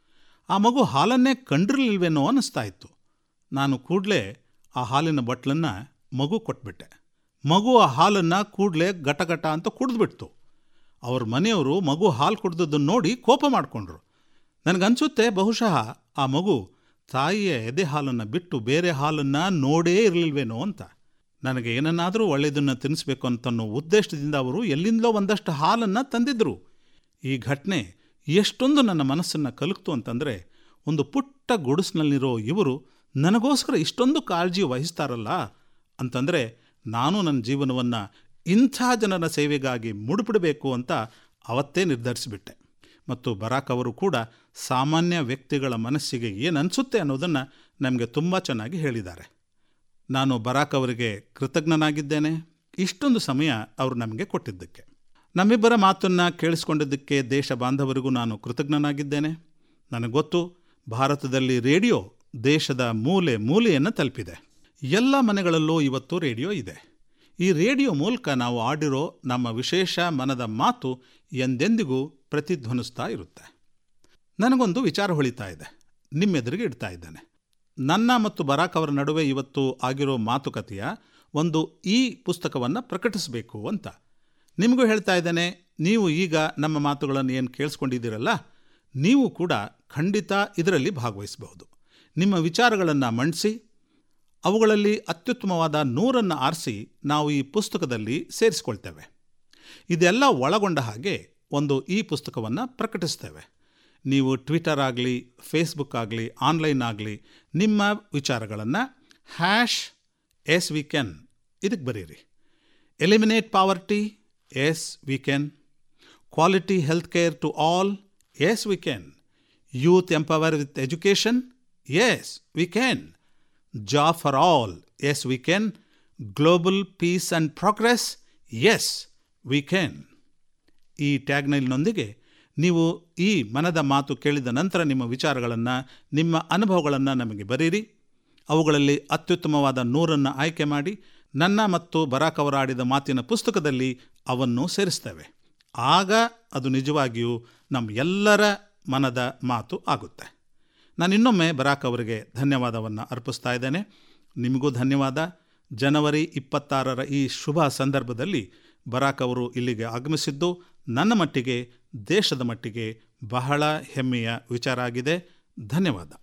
ಆ ಮಗು ಹಾಲನ್ನೇ ಕಂಡಿರಲಿಲ್ವೇನೋ ಅನ್ನಿಸ್ತಾ ಇತ್ತು ನಾನು ಕೂಡಲೇ ಆ ಹಾಲಿನ ಬಟ್ಲನ್ನು ಮಗು ಕೊಟ್ಬಿಟ್ಟೆ ಮಗು ಆ ಹಾಲನ್ನು ಕೂಡಲೇ ಗಟಗಟ ಅಂತ ಕುಡಿದ್ಬಿಡ್ತು ಅವ್ರ ಮನೆಯವರು ಮಗು ಹಾಲು ಕುಡ್ದದ್ದನ್ನು ನೋಡಿ ಕೋಪ ಮಾಡಿಕೊಂಡ್ರು ನನಗನ್ಸುತ್ತೆ ಬಹುಶಃ ಆ ಮಗು ತಾಯಿಯ ಎದೆ ಹಾಲನ್ನು ಬಿಟ್ಟು ಬೇರೆ ಹಾಲನ್ನು ನೋಡೇ ಇರಲಿಲ್ವೇನೋ ಅಂತ ನನಗೆ ಏನನ್ನಾದರೂ ಒಳ್ಳೆಯದನ್ನು ತಿನ್ನಿಸ್ಬೇಕು ಅಂತನ್ನೋ ಉದ್ದೇಶದಿಂದ ಅವರು ಎಲ್ಲಿಂದಲೋ ಒಂದಷ್ಟು ಹಾಲನ್ನು ತಂದಿದ್ದರು ಈ ಘಟನೆ ಎಷ್ಟೊಂದು ನನ್ನ ಮನಸ್ಸನ್ನು ಕಲುಕ್ತು ಅಂತಂದರೆ ಒಂದು ಪುಟ್ಟ ಗುಡಿಸ್ನಲ್ಲಿರೋ ಇವರು ನನಗೋಸ್ಕರ ಇಷ್ಟೊಂದು ಕಾಳಜಿ ವಹಿಸ್ತಾರಲ್ಲ ಅಂತಂದರೆ ನಾನು ನನ್ನ ಜೀವನವನ್ನು ಇಂಥ ಜನರ ಸೇವೆಗಾಗಿ ಮುಡುಪಿಡಬೇಕು ಅಂತ ಅವತ್ತೇ ನಿರ್ಧರಿಸಿಬಿಟ್ಟೆ ಮತ್ತು ಬರಾಕ್ ಅವರು ಕೂಡ ಸಾಮಾನ್ಯ ವ್ಯಕ್ತಿಗಳ ಮನಸ್ಸಿಗೆ ಏನು ಅನಿಸುತ್ತೆ ಅನ್ನೋದನ್ನು ನಮಗೆ ತುಂಬ ಚೆನ್ನಾಗಿ ಹೇಳಿದ್ದಾರೆ ನಾನು ಬರಾಕ್ ಅವರಿಗೆ ಕೃತಜ್ಞನಾಗಿದ್ದೇನೆ ಇಷ್ಟೊಂದು ಸಮಯ ಅವರು ನಮಗೆ ಕೊಟ್ಟಿದ್ದಕ್ಕೆ ನಮ್ಮಿಬ್ಬರ ಮಾತನ್ನು ಕೇಳಿಸ್ಕೊಂಡಿದ್ದಕ್ಕೆ ದೇಶ ಬಾಂಧವರಿಗೂ ನಾನು ಕೃತಜ್ಞನಾಗಿದ್ದೇನೆ ನನಗೆ ಗೊತ್ತು ಭಾರತದಲ್ಲಿ ರೇಡಿಯೋ ದೇಶದ ಮೂಲೆ ಮೂಲೆಯನ್ನು ತಲುಪಿದೆ ಎಲ್ಲ ಮನೆಗಳಲ್ಲೂ ಇವತ್ತು ರೇಡಿಯೋ ಇದೆ ಈ ರೇಡಿಯೋ ಮೂಲಕ ನಾವು ಆಡಿರೋ ನಮ್ಮ ವಿಶೇಷ ಮನದ ಮಾತು ಎಂದೆಂದಿಗೂ ಪ್ರತಿಧ್ವನಿಸ್ತಾ ಇರುತ್ತೆ ನನಗೊಂದು ವಿಚಾರ ಹೊಳಿತಾ ಇದೆ ನಿಮ್ಮೆದುರಿಗೆ ಇಡ್ತಾ ಇದ್ದೇನೆ ನನ್ನ ಮತ್ತು ಬರಾಕ್ ಅವರ ನಡುವೆ ಇವತ್ತು ಆಗಿರೋ ಮಾತುಕತೆಯ ಒಂದು ಈ ಪುಸ್ತಕವನ್ನು ಪ್ರಕಟಿಸಬೇಕು ಅಂತ ನಿಮಗೂ ಹೇಳ್ತಾ ಇದ್ದೇನೆ ನೀವು ಈಗ ನಮ್ಮ ಮಾತುಗಳನ್ನು ಏನು ಕೇಳಿಸ್ಕೊಂಡಿದ್ದೀರಲ್ಲ ನೀವು ಕೂಡ ಖಂಡಿತ ಇದರಲ್ಲಿ ಭಾಗವಹಿಸಬಹುದು ನಿಮ್ಮ ವಿಚಾರಗಳನ್ನು ಮಂಡಿಸಿ ಅವುಗಳಲ್ಲಿ ಅತ್ಯುತ್ತಮವಾದ ನೂರನ್ನು ಆರಿಸಿ ನಾವು ಈ ಪುಸ್ತಕದಲ್ಲಿ ಸೇರಿಸ್ಕೊಳ್ತೇವೆ ಇದೆಲ್ಲ ಒಳಗೊಂಡ ಹಾಗೆ ಒಂದು ಈ ಪುಸ್ತಕವನ್ನು ಪ್ರಕಟಿಸ್ತೇವೆ ನೀವು ಟ್ವಿಟರ್ ಆಗಲಿ ಫೇಸ್ಬುಕ್ ಆಗಲಿ ಆನ್ಲೈನ್ ಆಗಲಿ ನಿಮ್ಮ ವಿಚಾರಗಳನ್ನು ಹ್ಯಾಶ್ ಎಸ್ ವಿ ಕೆನ್ ಇದಕ್ಕೆ ಬರೀರಿ eliminate poverty yes we can quality health care to all yes we can youth empower with education yes we can job for all yes we can global peace and progress yes we can ಈ ಟ್ಯಾಗ್ನೈಲ್ನೊಂದಿಗೆ ನೀವು ಈ ಮನದ ಮಾತು ಕೇಳಿದ ನಂತರ ನಿಮ್ಮ ವಿಚಾರಗಳನ್ನು ನಿಮ್ಮ ಅನುಭವಗಳನ್ನು ನಮಗೆ ಬರೀರಿ ಅವುಗಳಲ್ಲಿ ಅತ್ಯುತ್ತಮವಾದ ನೂರನ್ನು ಆಯ್ಕೆ ಮಾಡಿ ನನ್ನ ಮತ್ತು ಬರಾಕ್ ಅವರ ಆಡಿದ ಮಾತಿನ ಪುಸ್ತಕದಲ್ಲಿ ಅವನ್ನು ಸೇರಿಸ್ತೇವೆ ಆಗ ಅದು ನಿಜವಾಗಿಯೂ ನಮ್ಮ ಎಲ್ಲರ ಮನದ ಮಾತು ಆಗುತ್ತೆ ನಾನು ಇನ್ನೊಮ್ಮೆ ಬರಾಕ್ ಅವರಿಗೆ ಧನ್ಯವಾದವನ್ನು ಅರ್ಪಿಸ್ತಾ ಇದ್ದೇನೆ ನಿಮಗೂ ಧನ್ಯವಾದ ಜನವರಿ ಇಪ್ಪತ್ತಾರರ ಈ ಶುಭ ಸಂದರ್ಭದಲ್ಲಿ ಬರಾಕ್ ಅವರು ಇಲ್ಲಿಗೆ ಆಗಮಿಸಿದ್ದು ನನ್ನ ಮಟ್ಟಿಗೆ ದೇಶದ ಮಟ್ಟಿಗೆ ಬಹಳ ಹೆಮ್ಮೆಯ ವಿಚಾರ ಆಗಿದೆ ಧನ್ಯವಾದ